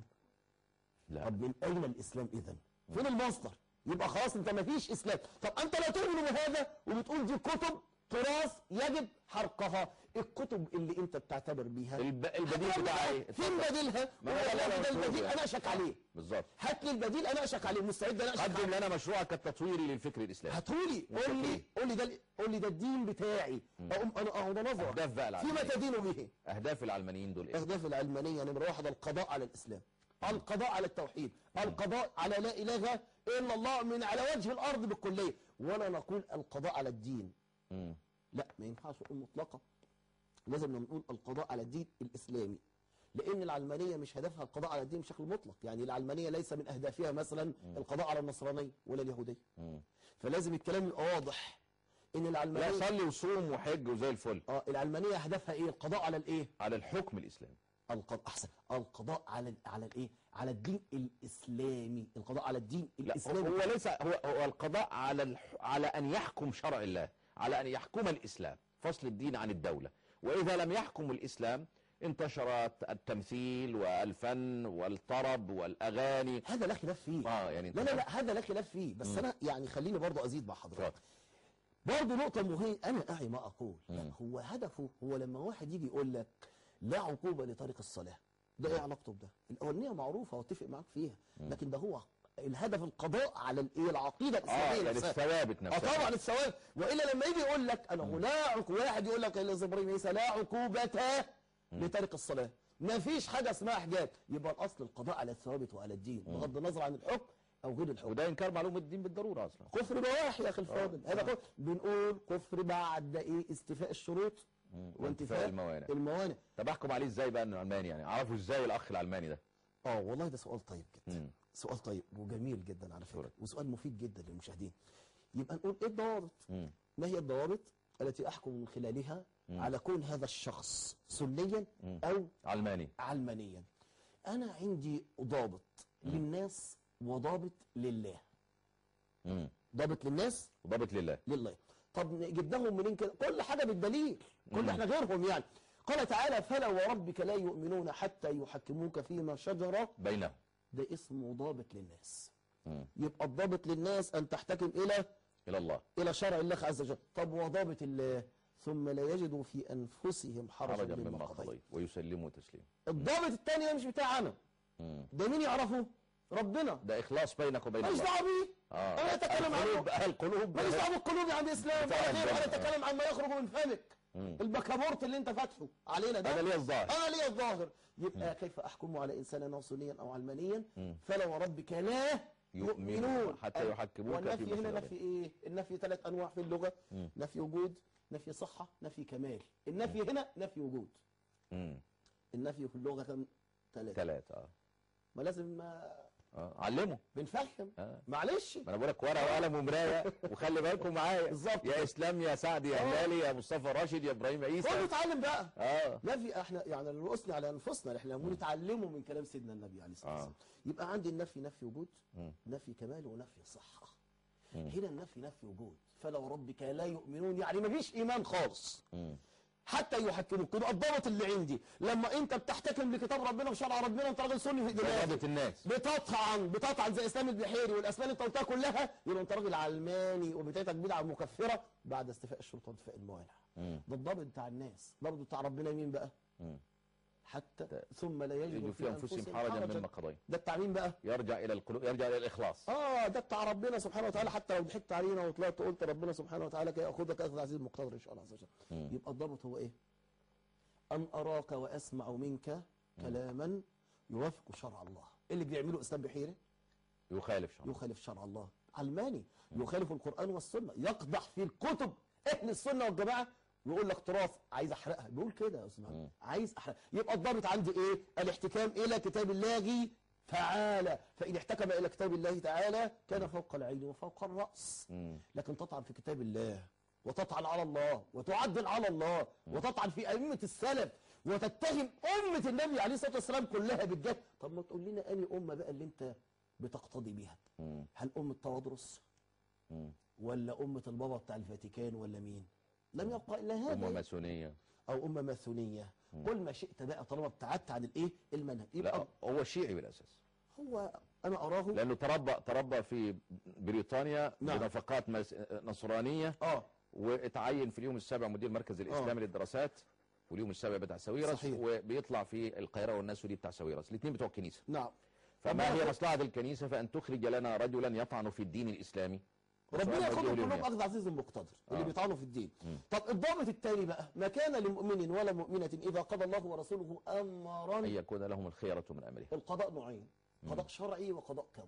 لا طب من اين الاسلام اذا فين المصدر يبقى خلاص انت ما فيش اسلام طب انت لا تؤمن بهذا وبتقول دي كتب تراث يجب حرقها الكتب اللي انت بتعتبر بيها الب... البديل هتعمل بتاع إيه؟ ايه فين بديلها ما هو ده اللي ده أنا البديل مقصوده يعني. اناقشك عليه بالظبط هات لي البديل اناقشك عليه مستعد اناقشك قدم عليه لنا مشروعك التطويري للفكر الاسلامي هاتولي قول لي فكري. قول لي ده قول لي ده الدين بتاعي اقوم انا اهو ده نظرك اهداف بقى فيما العلمانيين تدين به اهداف العلمانيين دول ايه اهداف العلمانيه نمره واحد القضاء على الاسلام القضاء على التوحيد القضاء على لا اله الا الله من على وجه الارض بالكليه ولا نقول القضاء على الدين مم. لا ما ينفعش نقول مطلقه لازم نقول القضاء على الدين الاسلامي لان العلمانيه مش هدفها القضاء على الدين بشكل مطلق يعني العلمانيه ليس من اهدافها مثلا القضاء على النصرانيه ولا اليهوديه مم. فلازم الكلام يبقى واضح ان لا العلمانيه صلي وصوم وحج وزي الفل اه العلمانيه هدفها ايه القضاء على الايه على الحكم الاسلامي القضاء احسن القضاء على ال- على الايه على الدين الاسلامي القضاء على الدين لا الاسلامي هو ليس هو, هو القضاء على الح... على ان يحكم شرع الله على ان يحكم الاسلام فصل الدين عن الدوله واذا لم يحكم الاسلام انتشرت التمثيل والفن والطرب والاغاني هذا لا خلاف فيه اه يعني لا لا لا هذا لا خلاف فيه بس انا يعني خليني برضو ازيد مع حضرتك اتفضل. برضو نقطة مهمة أنا أعي ما أقول لا مم. هو هدفه هو لما واحد يجي يقول لك لا عقوبة لتارك الصلاة ده إيه علاقته بده؟ الأولانية معروفة واتفق معاك فيها لكن ده هو الهدف القضاء على الإيه العقيدة اه الإسلامية يعني نفسها. الثوابت اه نفسها طبعا الثواب والا لما يجي يقول لك انا لا عقوبه واحد يقول لك يا ابراهيم عيسى لا عقوبه لترك الصلاه ما فيش حاجه اسمها حجاب يبقى الاصل القضاء على الثوابت وعلى الدين بغض النظر عن الحكم او غير الحكم وده انكار معلومه الدين بالضروره اصلا كفر بواح يا اخي الفاضل هذا كفر بنقول كفر بعد ايه استيفاء الشروط وانتفاء الموانع الموانع طب احكم عليه ازاي بقى انه علماني يعني اعرفه ازاي الاخ العلماني ده اه والله ده سؤال طيب جدا مم. سؤال طيب وجميل جدا على فكره شكرا. وسؤال مفيد جدا للمشاهدين يبقى نقول ايه الضوابط مم. ما هي الضوابط التي احكم من خلالها على كون هذا الشخص سنيا او علماني علمانيا انا عندي ضابط للناس وضابط لله مم. ضابط للناس وضابط لله لله طب جبناهم منين كده كل حاجه بالدليل كل احنا غيرهم يعني قال تعالى فلا وربك لا يؤمنون حتى يحكموك فيما شجر بينهم ده اسمه ضابط للناس مم. يبقى الضابط للناس ان تحتكم الى الى الله الى شرع الله عز وجل طب وضابط الله ثم لا يجدوا في انفسهم حرجا حرجا مما مما قضيت قضيت ويسلموا تسليما الضابط الثاني ده مش بتاعنا مم. ده مين يعرفه ربنا ده اخلاص بينك وبين ماليش الله دعوه بيه اه انا اتكلم القلوب عنه القلوب ماليش دعوه بالقلوب يا عم اسلام بتاع ولا غيره انا الجنة. اتكلم عن ما يخرج من فمك مم. البكابورت اللي انت فاتحه علينا ده هذا ليه الظاهر انا ليه الظاهر يبقى كيف احكم على انسان سنيا او علمانيا فلا وربك لا يؤمنون يؤمنون حتى يحكموك والنفي فيما هنا شجر نفي ايه النفي ثلاث انواع في اللغه نفي وجود نفي صحه نفي كمال النفي هنا نفي وجود مم. النفي في اللغه كم ثلاثه ثلاثة اه ما لازم آه، اه علمه بنفهم آه. معلش ما انا بقول لك ورقه وقلم ومرايه وخلي بالكم معايا بالظبط. يا اسلام يا سعد يا هلالي يا مصطفى راشد يا ابراهيم كله عيسى اتعلم بقى اه نفي احنا يعني رؤوسنا على انفسنا احنا بنتعلمه من كلام سيدنا النبي عليه الصلاه والسلام يبقى عندي النفي نفي وجود نفي كمال ونفي صحه هنا النفي نفي وجود فلو ربك لا يؤمنون يعني ما فيش ايمان خالص مم. حتى يحكموك يبقى الضابط اللي عندي لما انت بتحتكم لكتاب ربنا وشرع ربنا انت راجل سني في دماغك ضابط الناس بتطعن بتطعن زي اسلام البحيري والاسماء اللي انت قلتها كلها يبقى انت راجل علماني وبدايتك بدعه مكفره بعد استيفاء الشروط وانتفاء الموانع مم. ده الضابط بتاع الناس الضابط بتاع ربنا مين بقى مم. حتى ثم لا يجدوا يجدوا في انفسهم حرجا مما قضيت ده بتاع مين بقى يرجع الى القلوب يرجع الى الاخلاص اه ده بتاع ربنا سبحانه وتعالى حتى لو ضحكت علينا وطلعت قلت ربنا سبحانه وتعالى كي ياخذك اخذ عزيز مقتدر ان شاء الله عز وجل يبقى الضابط هو ايه ان اراك واسمع منك كلاما يوافق شرع الله اللي بيعمله اسلام بحيري يخالف شرع يخالف شرع الله علماني يخالف القرآن والسنة يقدح في الكتب اهل السنة والجماعة يقول لك تراث عايز احرقها بيقول كده يا استاذ محمد عايز احرق يبقى الضابط عندي ايه الاحتكام الى كتاب الله تعالى فإن احتكم إلى كتاب الله تعالى كان فوق العين وفوق الرأس مم. لكن تطعن في كتاب الله وتطعن على الله وتعدل على الله وتطعن في أئمة السلف وتتهم أمة النبي عليه الصلاة والسلام كلها بالجهل طب ما تقول لنا أني أمة بقى اللي أنت بتقتضي بيها مم. هل أمة توادرس مم. ولا أمة البابا بتاع الفاتيكان ولا مين لم يبقى إلا أمة هذا ماسونية أو أمة ماثونية قل ما شئت بقى طالما ابتعدت عن الإيه المنهج يبقى لا هو شيعي بالأساس هو أنا أراه لأنه تربى تربى في بريطانيا نعم. بنفقات مس- نصرانية آه واتعين في اليوم السابع مدير المركز الإسلامي للدراسات واليوم السابع بتاع ساويرس صحيح. وبيطلع في القاهرة والناس دي بتاع ساويرس الاثنين بتوع الكنيسة نعم فما هي مصلحة الكنيسة فأن تخرج لنا رجلا يطعن في الدين الإسلامي ربنا سؤال ياخدهم موجه كلهم اليوم اخذ عزيز مقتدر اللي آه. بيطعنوا في الدين طب الضابط الثاني بقى ما كان لمؤمن ولا مؤمنة إذا قضى الله ورسوله أمرا أن يكون لهم الخيرة من أمره القضاء نوعين قضاء شرعي وقضاء كوني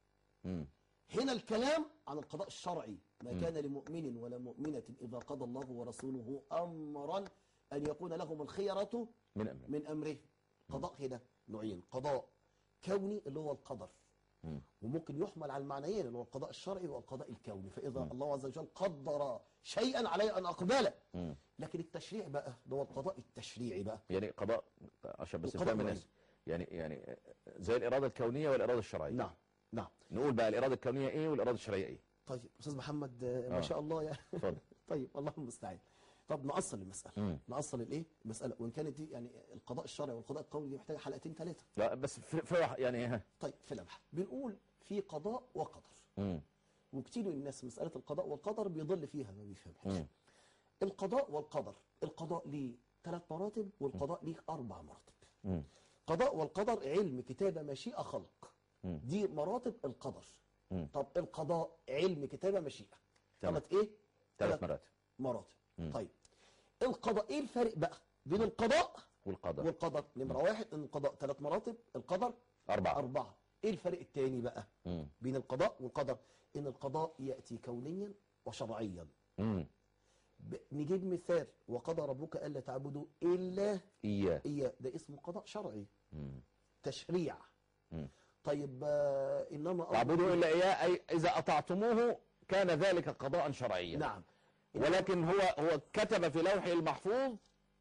مم. هنا الكلام عن القضاء الشرعي ما كان لمؤمن ولا مؤمنة إذا قضى الله ورسوله أمرا أن يكون لهم الخيرة من أمره من أمره قضاء هنا نوعين قضاء كوني اللي هو القدر مم. وممكن يحمل على المعنيين اللي هو القضاء الشرعي والقضاء الكوني فإذا الله عز وجل قدر شيئا علي أن أقبله مم. لكن التشريع بقى اللي هو القضاء التشريعي بقى يعني قضاء عشان بس القضاء نفهم نوعين. الناس يعني يعني زي الإرادة الكونية والإرادة الشرعية نعم نعم نقول بقى الإرادة الكونية إيه والإرادة الشرعية إيه طيب أستاذ محمد آه، ما آه. شاء الله يعني اتفضل طيب الله المستعان طب نأصل المسألة مم. نأصل الايه المسألة وإن كانت دي يعني القضاء الشرعي والقضاء القولي دي محتاجة حلقتين ثلاثة لا بس في, في واحد- يعني ها طيب في لمحة بنقول في قضاء وقدر مم. وكتير من الناس مسألة القضاء والقدر بيضل فيها ما بيفهمهاش مم. القضاء والقدر القضاء ليه ثلاث مراتب والقضاء ليه أربع مراتب مم. قضاء والقدر علم كتابة مشيئة خلق مم. دي مراتب القدر مم. طب القضاء علم كتابة مشيئة تمام. ثلاث ايه ثلاث مراتب مراتب مم. طيب القضاء ايه الفرق بقى بين القضاء والقدر والقدر نمرة واحد ان القضاء ثلاث مراتب القدر أربعة أربعة ايه الفرق الثاني بقى مم. بين القضاء والقدر ان القضاء يأتي كونيا وشرعيا مم. ب- نجيب مثال وقضى ربك ألا تعبدوا إلا إياه إياه ده اسمه قضاء شرعي مم. تشريع مم. طيب آه، إنما أمر- تعبدوا إلا إياه أي إذا أطعتموه كان ذلك قضاء شرعيا نعم ولكن هو هو كتب في لوحه المحفوظ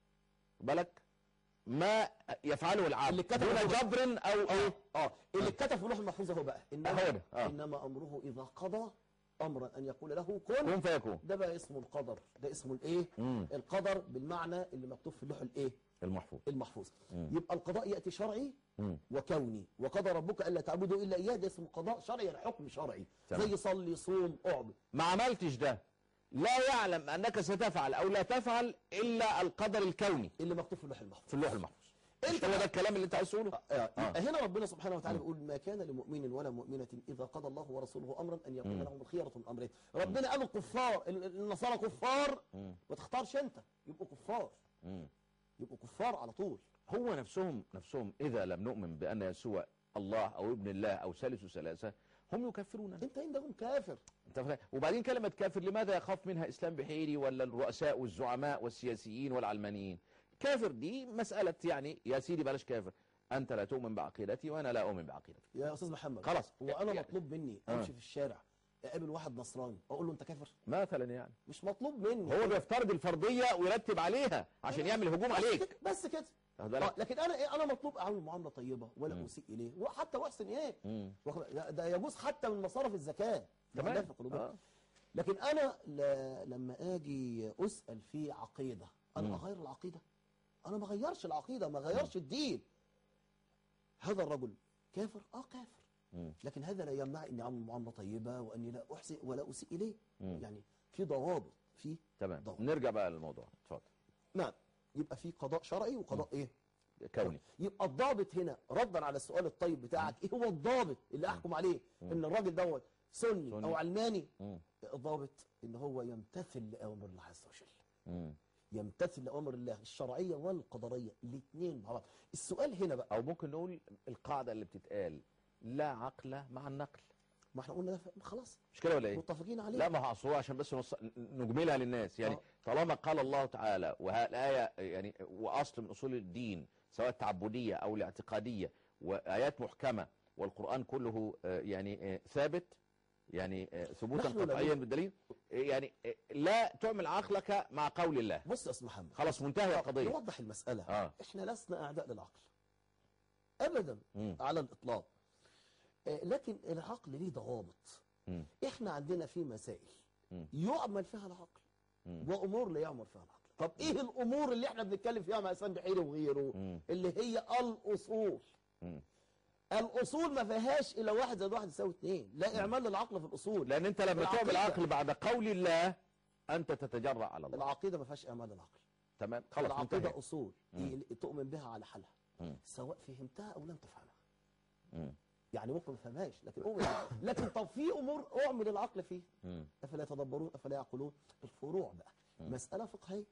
بالك ما يفعله العبد اللي كتب دون هو- جبر او اه اه اللي اتكتب في اللوح المحفوظ اهو بقى هو انما ده، آه. انما امره اذا قضى امرا ان يقول له كن كن فيكون ده بقى اسمه القدر ده اسمه الايه مم. القدر بالمعنى اللي مكتوب في اللوح الايه المحفوظ المحفوظ مم. يبقى القضاء ياتي شرعي مم. وكوني وقضى ربك الا تعبدوا الا اياه ده اسمه قضاء شرعي يعني حكم شرعي تمام. زي صلي صوم اعبد ما عملتش ده لا يعلم انك ستفعل او لا تفعل الا القدر الكوني اللي مكتوب في اللوح المحفوظ في اللوح المحفوظ انت مش هو ده الكلام اللي انت عايز تقوله آه، آه. هنا ربنا سبحانه وتعالى بيقول ما كان لمؤمن ولا مؤمنة إذا قضى الله ورسوله أمرا أن يكون مم. لهم الخيرة من أمرهم ربنا قال الكفار ال- ال- النصارى كفار مم. ما تختارش أنت يبقوا كفار مم. يبقوا كفار على طول هو نفسهم نفسهم اذا لم نؤمن بان يسوع الله او ابن الله او ثالث ثلاثه هم يكفروننا أنت عندهم كافر انت فاهم وبعدين كلمة كافر لماذا يخاف منها اسلام بحيري ولا الرؤساء والزعماء والسياسيين والعلمانيين كافر دي مسألة يعني يا سيدي بلاش كافر انت لا تؤمن بعقيدتي وانا لا اؤمن بعقيدتك يا أستاذ محمد خلاص. هو أنا يعني- مطلوب مني آه. أمشي في الشارع أقابل واحد نصراني أقول له أنت كافر مثلا يعني مش مطلوب مني هو بيفترض الفرضية ويرتب عليها عشان يعمل هجوم بس عليك كده- بس كده واخد آه، بالك لكن انا ايه انا مطلوب اعمل معامله طيبه ولا مم. اسيء اليه وحتى واحسن ايه مم. واخد- ده- ده يجوز حتى من مصارف الزكاه تمام. ده في قلوبهم. آه. لكن انا ل... لما اجي اسال في عقيده انا مم. اغير العقيده انا ما غيرش العقيده ما غيرش الدين هذا الرجل كافر اه كافر مم. لكن هذا لا يمنع اني اعمل معامله طيبه واني لا احسن ولا اسيء اليه مم. يعني في ضوابط في تمام ضوابط. نرجع بقى للموضوع اتفضل نعم يبقى في قضاء شرعي وقضاء ايه كوني يبقى الضابط هنا ردا على السؤال الطيب بتاعك ايه هو الضابط اللي احكم عليه ان الراجل دوت سني, سني. او علماني مم. الضابط ان هو يمتثل لاوامر الله عز وجل مم. يمتثل لاوامر الله الشرعيه والقدريه الاثنين مع بعض السؤال هنا بقى او ممكن نقول القاعدة اللي بتتقال لا عقل مع النقل ما احنا قلنا ده ف- خلاص مش كده ولا ايه متفقين عليه لا ما هو أصل هو عشان بس نص... نجملها للناس يعني آه. طالما قال الله تعالى والآية يعني وأصل من أصول الدين سواء التعبدية أو الاعتقادية وآيات محكمة والقرآن كله آه، يعني آه، ثابت يعني آه، ثبوتا نحن لابد- قطعيا بالدليل آه، يعني آه، لا تعمل عقلك مع قول الله بص يا استاذ محمد خلاص منتهية القضية نوضح المساله آه. احنا لسنا اعداء للعقل ابدا مم. على الاطلاق آه، لكن العقل ليه ضوابط مم. احنا عندنا في مسائل مم. يعمل فيها العقل مم. وامور لا يعمل فيها العقل طب ايه الامور اللي احنا بنتكلم فيها مع اسلام بحيري وغيره مم. اللي هي الاصول مم. الاصول ما فيهاش الا واحد زائد واحد يساوي اثنين لا اعمال للعقل في الاصول لان انت لما العقيدة. تعمل عقل بعد قول الله انت تتجرأ على الله العقيده ما فيهاش اعمال للعقل تمام خلاص العقيده منتهي اصول مم. ي- تؤمن بها على حالها مم. سواء فهمتها او لم تفهمها مم. يعني ممكن ما فهمهاش لكن أؤمن بها. لكن طب في امور اعمل العقل فيه مم. افلا يتدبرون افلا يعقلون الفروع بقى مساله فقهيه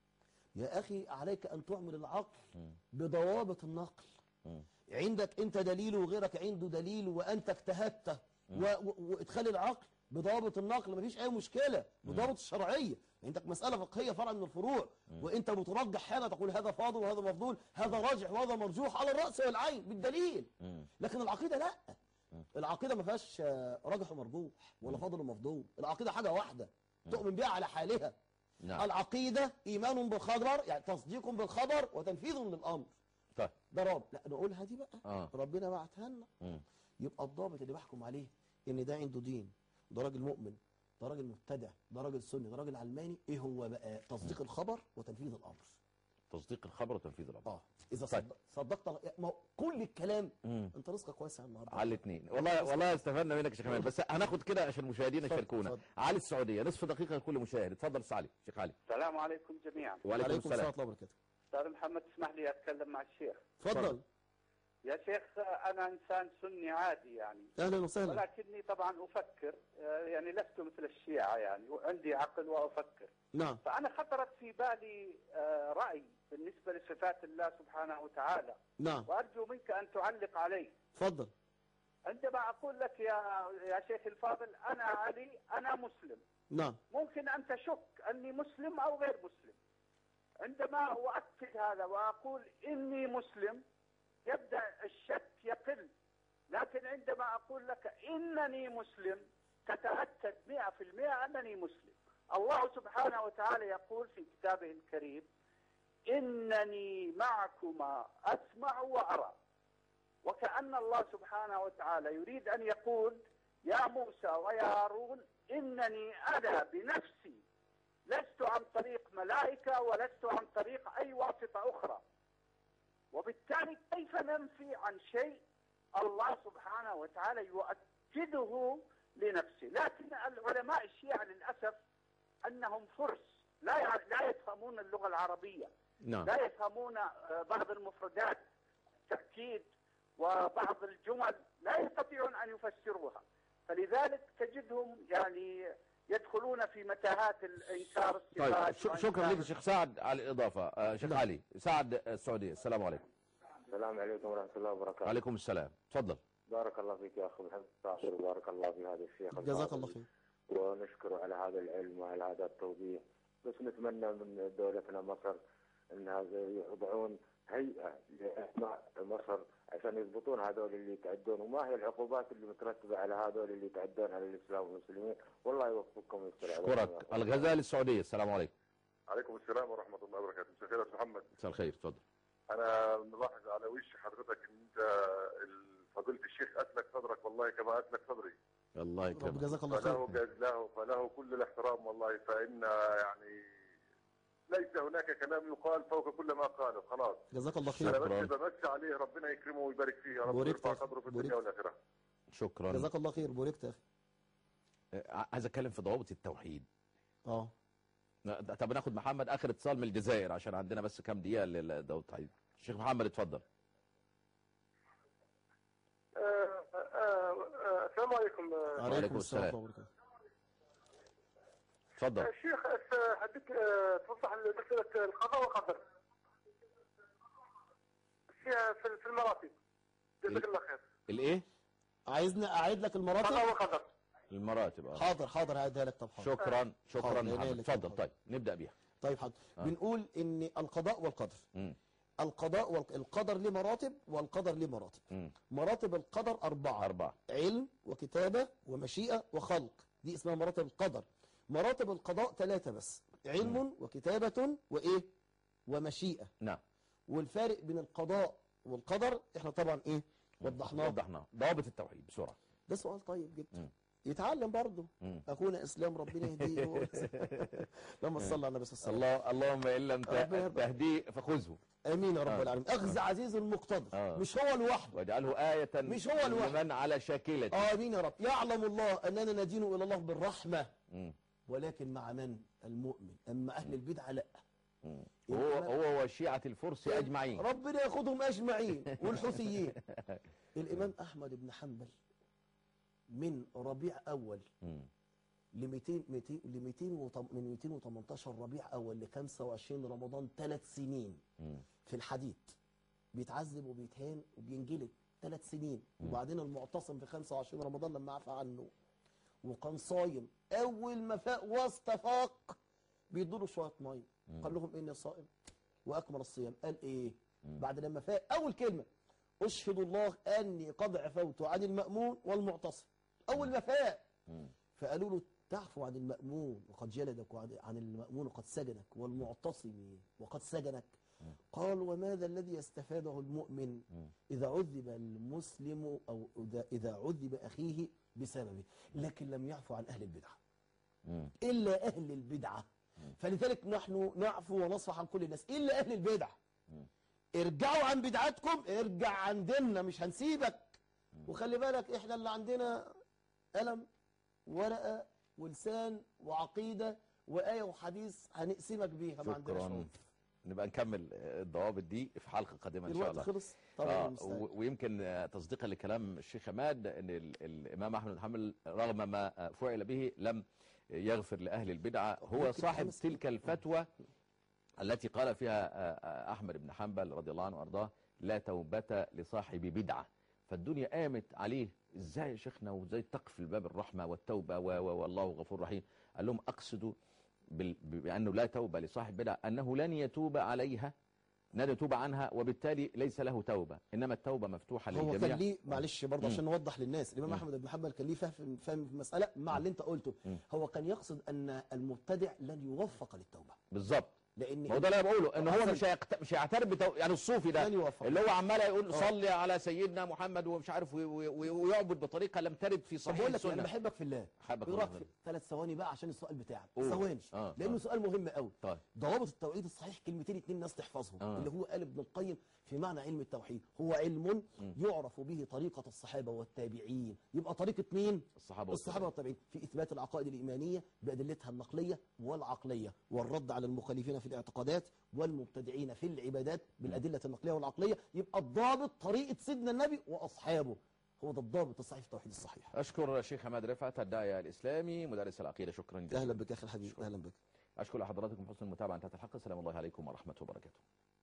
يا اخي عليك ان تعمل العقل بضوابط النقل مم. عندك انت دليل وغيرك عنده دليل وانت اجتهدت و- و- وادخال العقل بضوابط النقل مفيش اي مشكله بضوابط الشرعيه عندك مساله فقهيه فرع من الفروع وانت مترجح حاجه تقول هذا فاضل وهذا مفضول هذا راجح وهذا مرجوح على الراس والعين بالدليل مم. لكن العقيده لا العقيده ما فيهاش آه، راجح ومرجوح ولا فاضل ومفضول العقيده حاجه واحده تؤمن بها على حالها نعم العقيده ايمان بالخبر يعني تصديق بالخبر وتنفيذ للامر طيب ده رابط لا نقولها دي بقى آه. ربنا بعتها لنا مم. يبقى الضابط اللي بحكم عليه ان ده عنده دين ده راجل مؤمن ده راجل مبتدع ده راجل سني ده راجل علماني ايه هو بقى تصديق الخبر وتنفيذ الامر تصديق الخبر وتنفيذ الامر اه اذا طيب. صدق صدقت ما هو كل الكلام مم. انت رزقك واسع النهارده على الاثنين والله والله استفدنا منك يا شيخ كمان بس هناخد كده عشان المشاهدين اتفضل، يشاركونا اتفضل. علي السعوديه نصف دقيقه لكل مشاهد اتفضل استاذ علي شيخ علي السلام عليكم جميعا وعليكم السلام السلام ورحمه الله وبركاته استاذ محمد اسمح لي اتكلم مع الشيخ اتفضل يا شيخ انا انسان سني عادي يعني اهلا وسهلا ولكني طبعا افكر آه، يعني لست مثل الشيعه يعني وعندي عقل وافكر نعم فانا خطرت في بالي آه، راي بالنسبه لصفات الله سبحانه وتعالى نعم وارجو منك ان تعلق عليه اتفضل عندما اقول لك يا يا شيخ الفاضل انا علي انا مسلم نعم ممكن ان تشك اني مسلم او غير مسلم عندما اؤكد هذا واقول اني مسلم يبدا الشك يقل لكن عندما اقول لك انني مسلم تتاكد 100% انني مسلم الله سبحانه وتعالى يقول في كتابه الكريم انني معكما اسمع وارى وكأن الله سبحانه وتعالى يريد أن يقول يا موسى ويا هارون إنني أنا بنفسي لست عن طريق ملائكة ولست عن طريق أي واسطة أخرى وبالتالي كيف ننفي عن شيء الله سبحانه وتعالى يؤكده لنفسه لكن العلماء الشيعة للأسف أنهم فرس لا يع- لا يفهمون اللغة العربية نعم لا يفهمون آه، بعض المفردات تأكيد وبعض الجمل لا يستطيعون أن يفسروها فلذلك تجدهم يعني يدخلون في متاهات الإنكار طيب الصفات ش- شكرا وإنكار لك شيخ سعد على الاضافه آه، شيخ علي سعد آه، السعوديه السلام عليكم السلام عليكم ورحمة الله وبركاته وعليكم السلام تفضل بارك الله فيك يا أخي محمد طاهر وبارك الله في هذا الشيخ جزاك الفاضل. الله خير ونشكره على هذا العلم وعلى هذا التوضيح بس نتمنى من دولتنا مصر أنها يوضعون هيئة لأسماء مصر عشان يضبطون هذول اللي يتعدون وما هي العقوبات اللي مترتبة على هذول اللي يتعدون على الإسلام والمسلمين والله يوفقكم ويستر عليكم يا اشكرك أخي. الغزالي السعوديه السلام عليكم عليكم السلام ورحمة الله وبركاته مساء الخير يا أستاذ محمد مساء الخير تفضل أنا ملاحظ على وش حضرتك إن أنت ال- فضيلة الشيخ أسلك صدرك والله كما أسلك صدري الله رب يكرمك جزاك الله فله خير جز- له فله كل الاحترام والله فإن يعني ليس هناك كلام يقال فوق كل ما قاله خلاص جزاك الله أنا خير بس بمسي عليه ربنا يكرمه ويبارك فيه يا رب بوركت ويرفع يا أخي. قدره في الدنيا بوركت. والآخرة شكرا جزاك الله خير بوركت يا اخي آه، عايز اتكلم في ضوابط التوحيد اه ن- طب ناخد محمد اخر اتصال من الجزائر عشان عندنا بس كام دقيقه لضوابط التوحيد الشيخ محمد اتفضل السلام عليكم وعليكم السلام. ورحمه الله وبركاته اتفضل الشيخ حدك توضح مسألة القضاء والقدر في في المراتب جزاك الله خير الايه عايزني اعيد لك المراتب قضاء وقدر المراتب اه حاضر حاضر هعيدها لك طب حاضر شكرا شكرا حاضر، محمد ليلة اتفضل حاضر. طيب نبدا بيها طيب حاضر آه. بنقول ان القضاء والقدر مم. القضاء والقدر له مراتب والقدر له مراتب مم. مراتب القدر أربعة أربعة علم وكتابة ومشيئة وخلق دي اسمها مراتب القدر مراتب القضاء ثلاثة بس علم وكتابة وإيه ومشيئة نعم والفارق بين القضاء والقدر احنا طبعا ايه وضحناه وضحناه ضوابط التوحيد بسرعة ده سؤال طيب مم. جدا يتعلم برضه مم. اخونا اسلام ربنا يهديه لما صلى على النبي صلى الله عليه الله اللهم إن لم ت- ربنا يرضى. تهديه فخذه وسلم امين يا رب آه. العالمين اخذ عزيز المقتدر آه. مش هو لوحده واجعله آية مش هو الواحد. لمن على شاكلته امين يا رب يعلم الله اننا ندين الى الله بالرحمه مم. ولكن مع من المؤمن اما اهل البدعه لا مم. هو هو وشيعة الفرس أجمعين ربنا ياخدهم اجمعين والحوثيين الامام احمد بن حنبل من ربيع اول مم. ل 200 200 ل 200 وطم- من 218 ربيع اول ل 25 رمضان ثلاث سنين مم. في الحديد بيتعذب وبيتهان وبينجلد ثلاث سنين وبعدين المعتصم في 25 رمضان لما عفى عنه وكان صايم اول ما فاق واستفاق بيدوا له شويه ميه قال لهم اني صائم واكمل الصيام قال ايه بعد لما فاق اول كلمه اشهد الله اني قد عفوت عن المامون والمعتصم اول ما فاق فقالوا له تعفو عن المأمون وقد جلدك وعن عن المأمون وقد سجنك والمعتصم وقد سجنك قال وماذا الذي يستفاده المؤمن إذا عذب المسلم أو إذا- إذا عذب أخيه بسببه لكن لم يعفو عن أهل البدعة مم. إلا أهل البدعة فلذلك نحن نعفو ونصفح عن كل الناس إلا أهل البدعة ارجعوا عن بدعتكم ارجع عن ديننا مش هنسيبك وخلي بالك احنا اللي عندنا قلم ورقة ولسان وعقيدة وآية وحديث هنقسمك بيها ما عندناش شكرا عنف نبقى نكمل الضوابط دي في حلقة قادمة إن شاء الوقت الله خلص طبعا آه المستعان. و- ويمكن آه، تصديقا لكلام الشيخ حماد ان ال- الامام احمد بن حنبل رغم ما آه، فعل به لم يغفر لاهل البدعه هو ممكن صاحب خمس تلك الفتوى التي قال فيها آه، آه، احمد بن حنبل رضي الله عنه وارضاه لا توبه لصاحب بدعه فالدنيا قامت عليه ازاي يا شيخنا وازاي تقفل باب الرحمه والتوبه و- و- والله غفور رحيم قال لهم اقصد بال- بانه لا توبه لصاحب بدعه انه لن يتوب عليها لن يتوب عنها وبالتالي ليس له توبه انما التوبه مفتوحه هو للجميع كان ليه معلش برضه مم. عشان نوضح للناس الامام مم. احمد بن حنبل كان ليه فهم فهم في المساله مع اللي انت قلته مم. هو كان يقصد ان المبتدع لن يوفق للتوبه بالظبط لان ما هو ده اللي أنا بقوله ان هو أصلاً مش هيقت... مش هيعترف بتو... يعني الصوفي ده لن يوفق. اللي هو عمال يقول آه. صلي على سيدنا محمد ومش عارف و... و... و... ويعبد بطريقه لم ترد في طب صحيح بقول لك إيه، انا السنه بحبك في الله حبك ايه الله رايك في في ثلاث ثواني بقى عشان السؤال بتاعك قول. ثواني آه، لانه آه. سؤال مهم قوي طيب ضوابط التوحيد الصحيح كلمتين اتنين الناس تحفظهم آه. اللي هو قال ابن القيم في معنى علم التوحيد هو علم يعرف به طريقة الصحابة والتابعين يبقى طريقة مين؟ الصحابه الصحابة والتابعين في إثبات العقائد الإيمانية بأدلتها النقلية والعقلية والرد على المخالفين في الاعتقادات والمبتدعين في العبادات بالأدلة النقلية والعقلية يبقى الضابط طريقة سيدنا النبي وأصحابه هو ده الضابط الصحيح في التوحيد الصحيح اشكر الشيخ حماد رفعت الداعيه الاسلامي مدرس العقيده شكرا جزيلا أهلا بك يا أخي الحبيب أهلا بك اشكر حضراتكم حسن المتابعه انتهت الحلقه السلام الله عليكم ورحمه وبركاته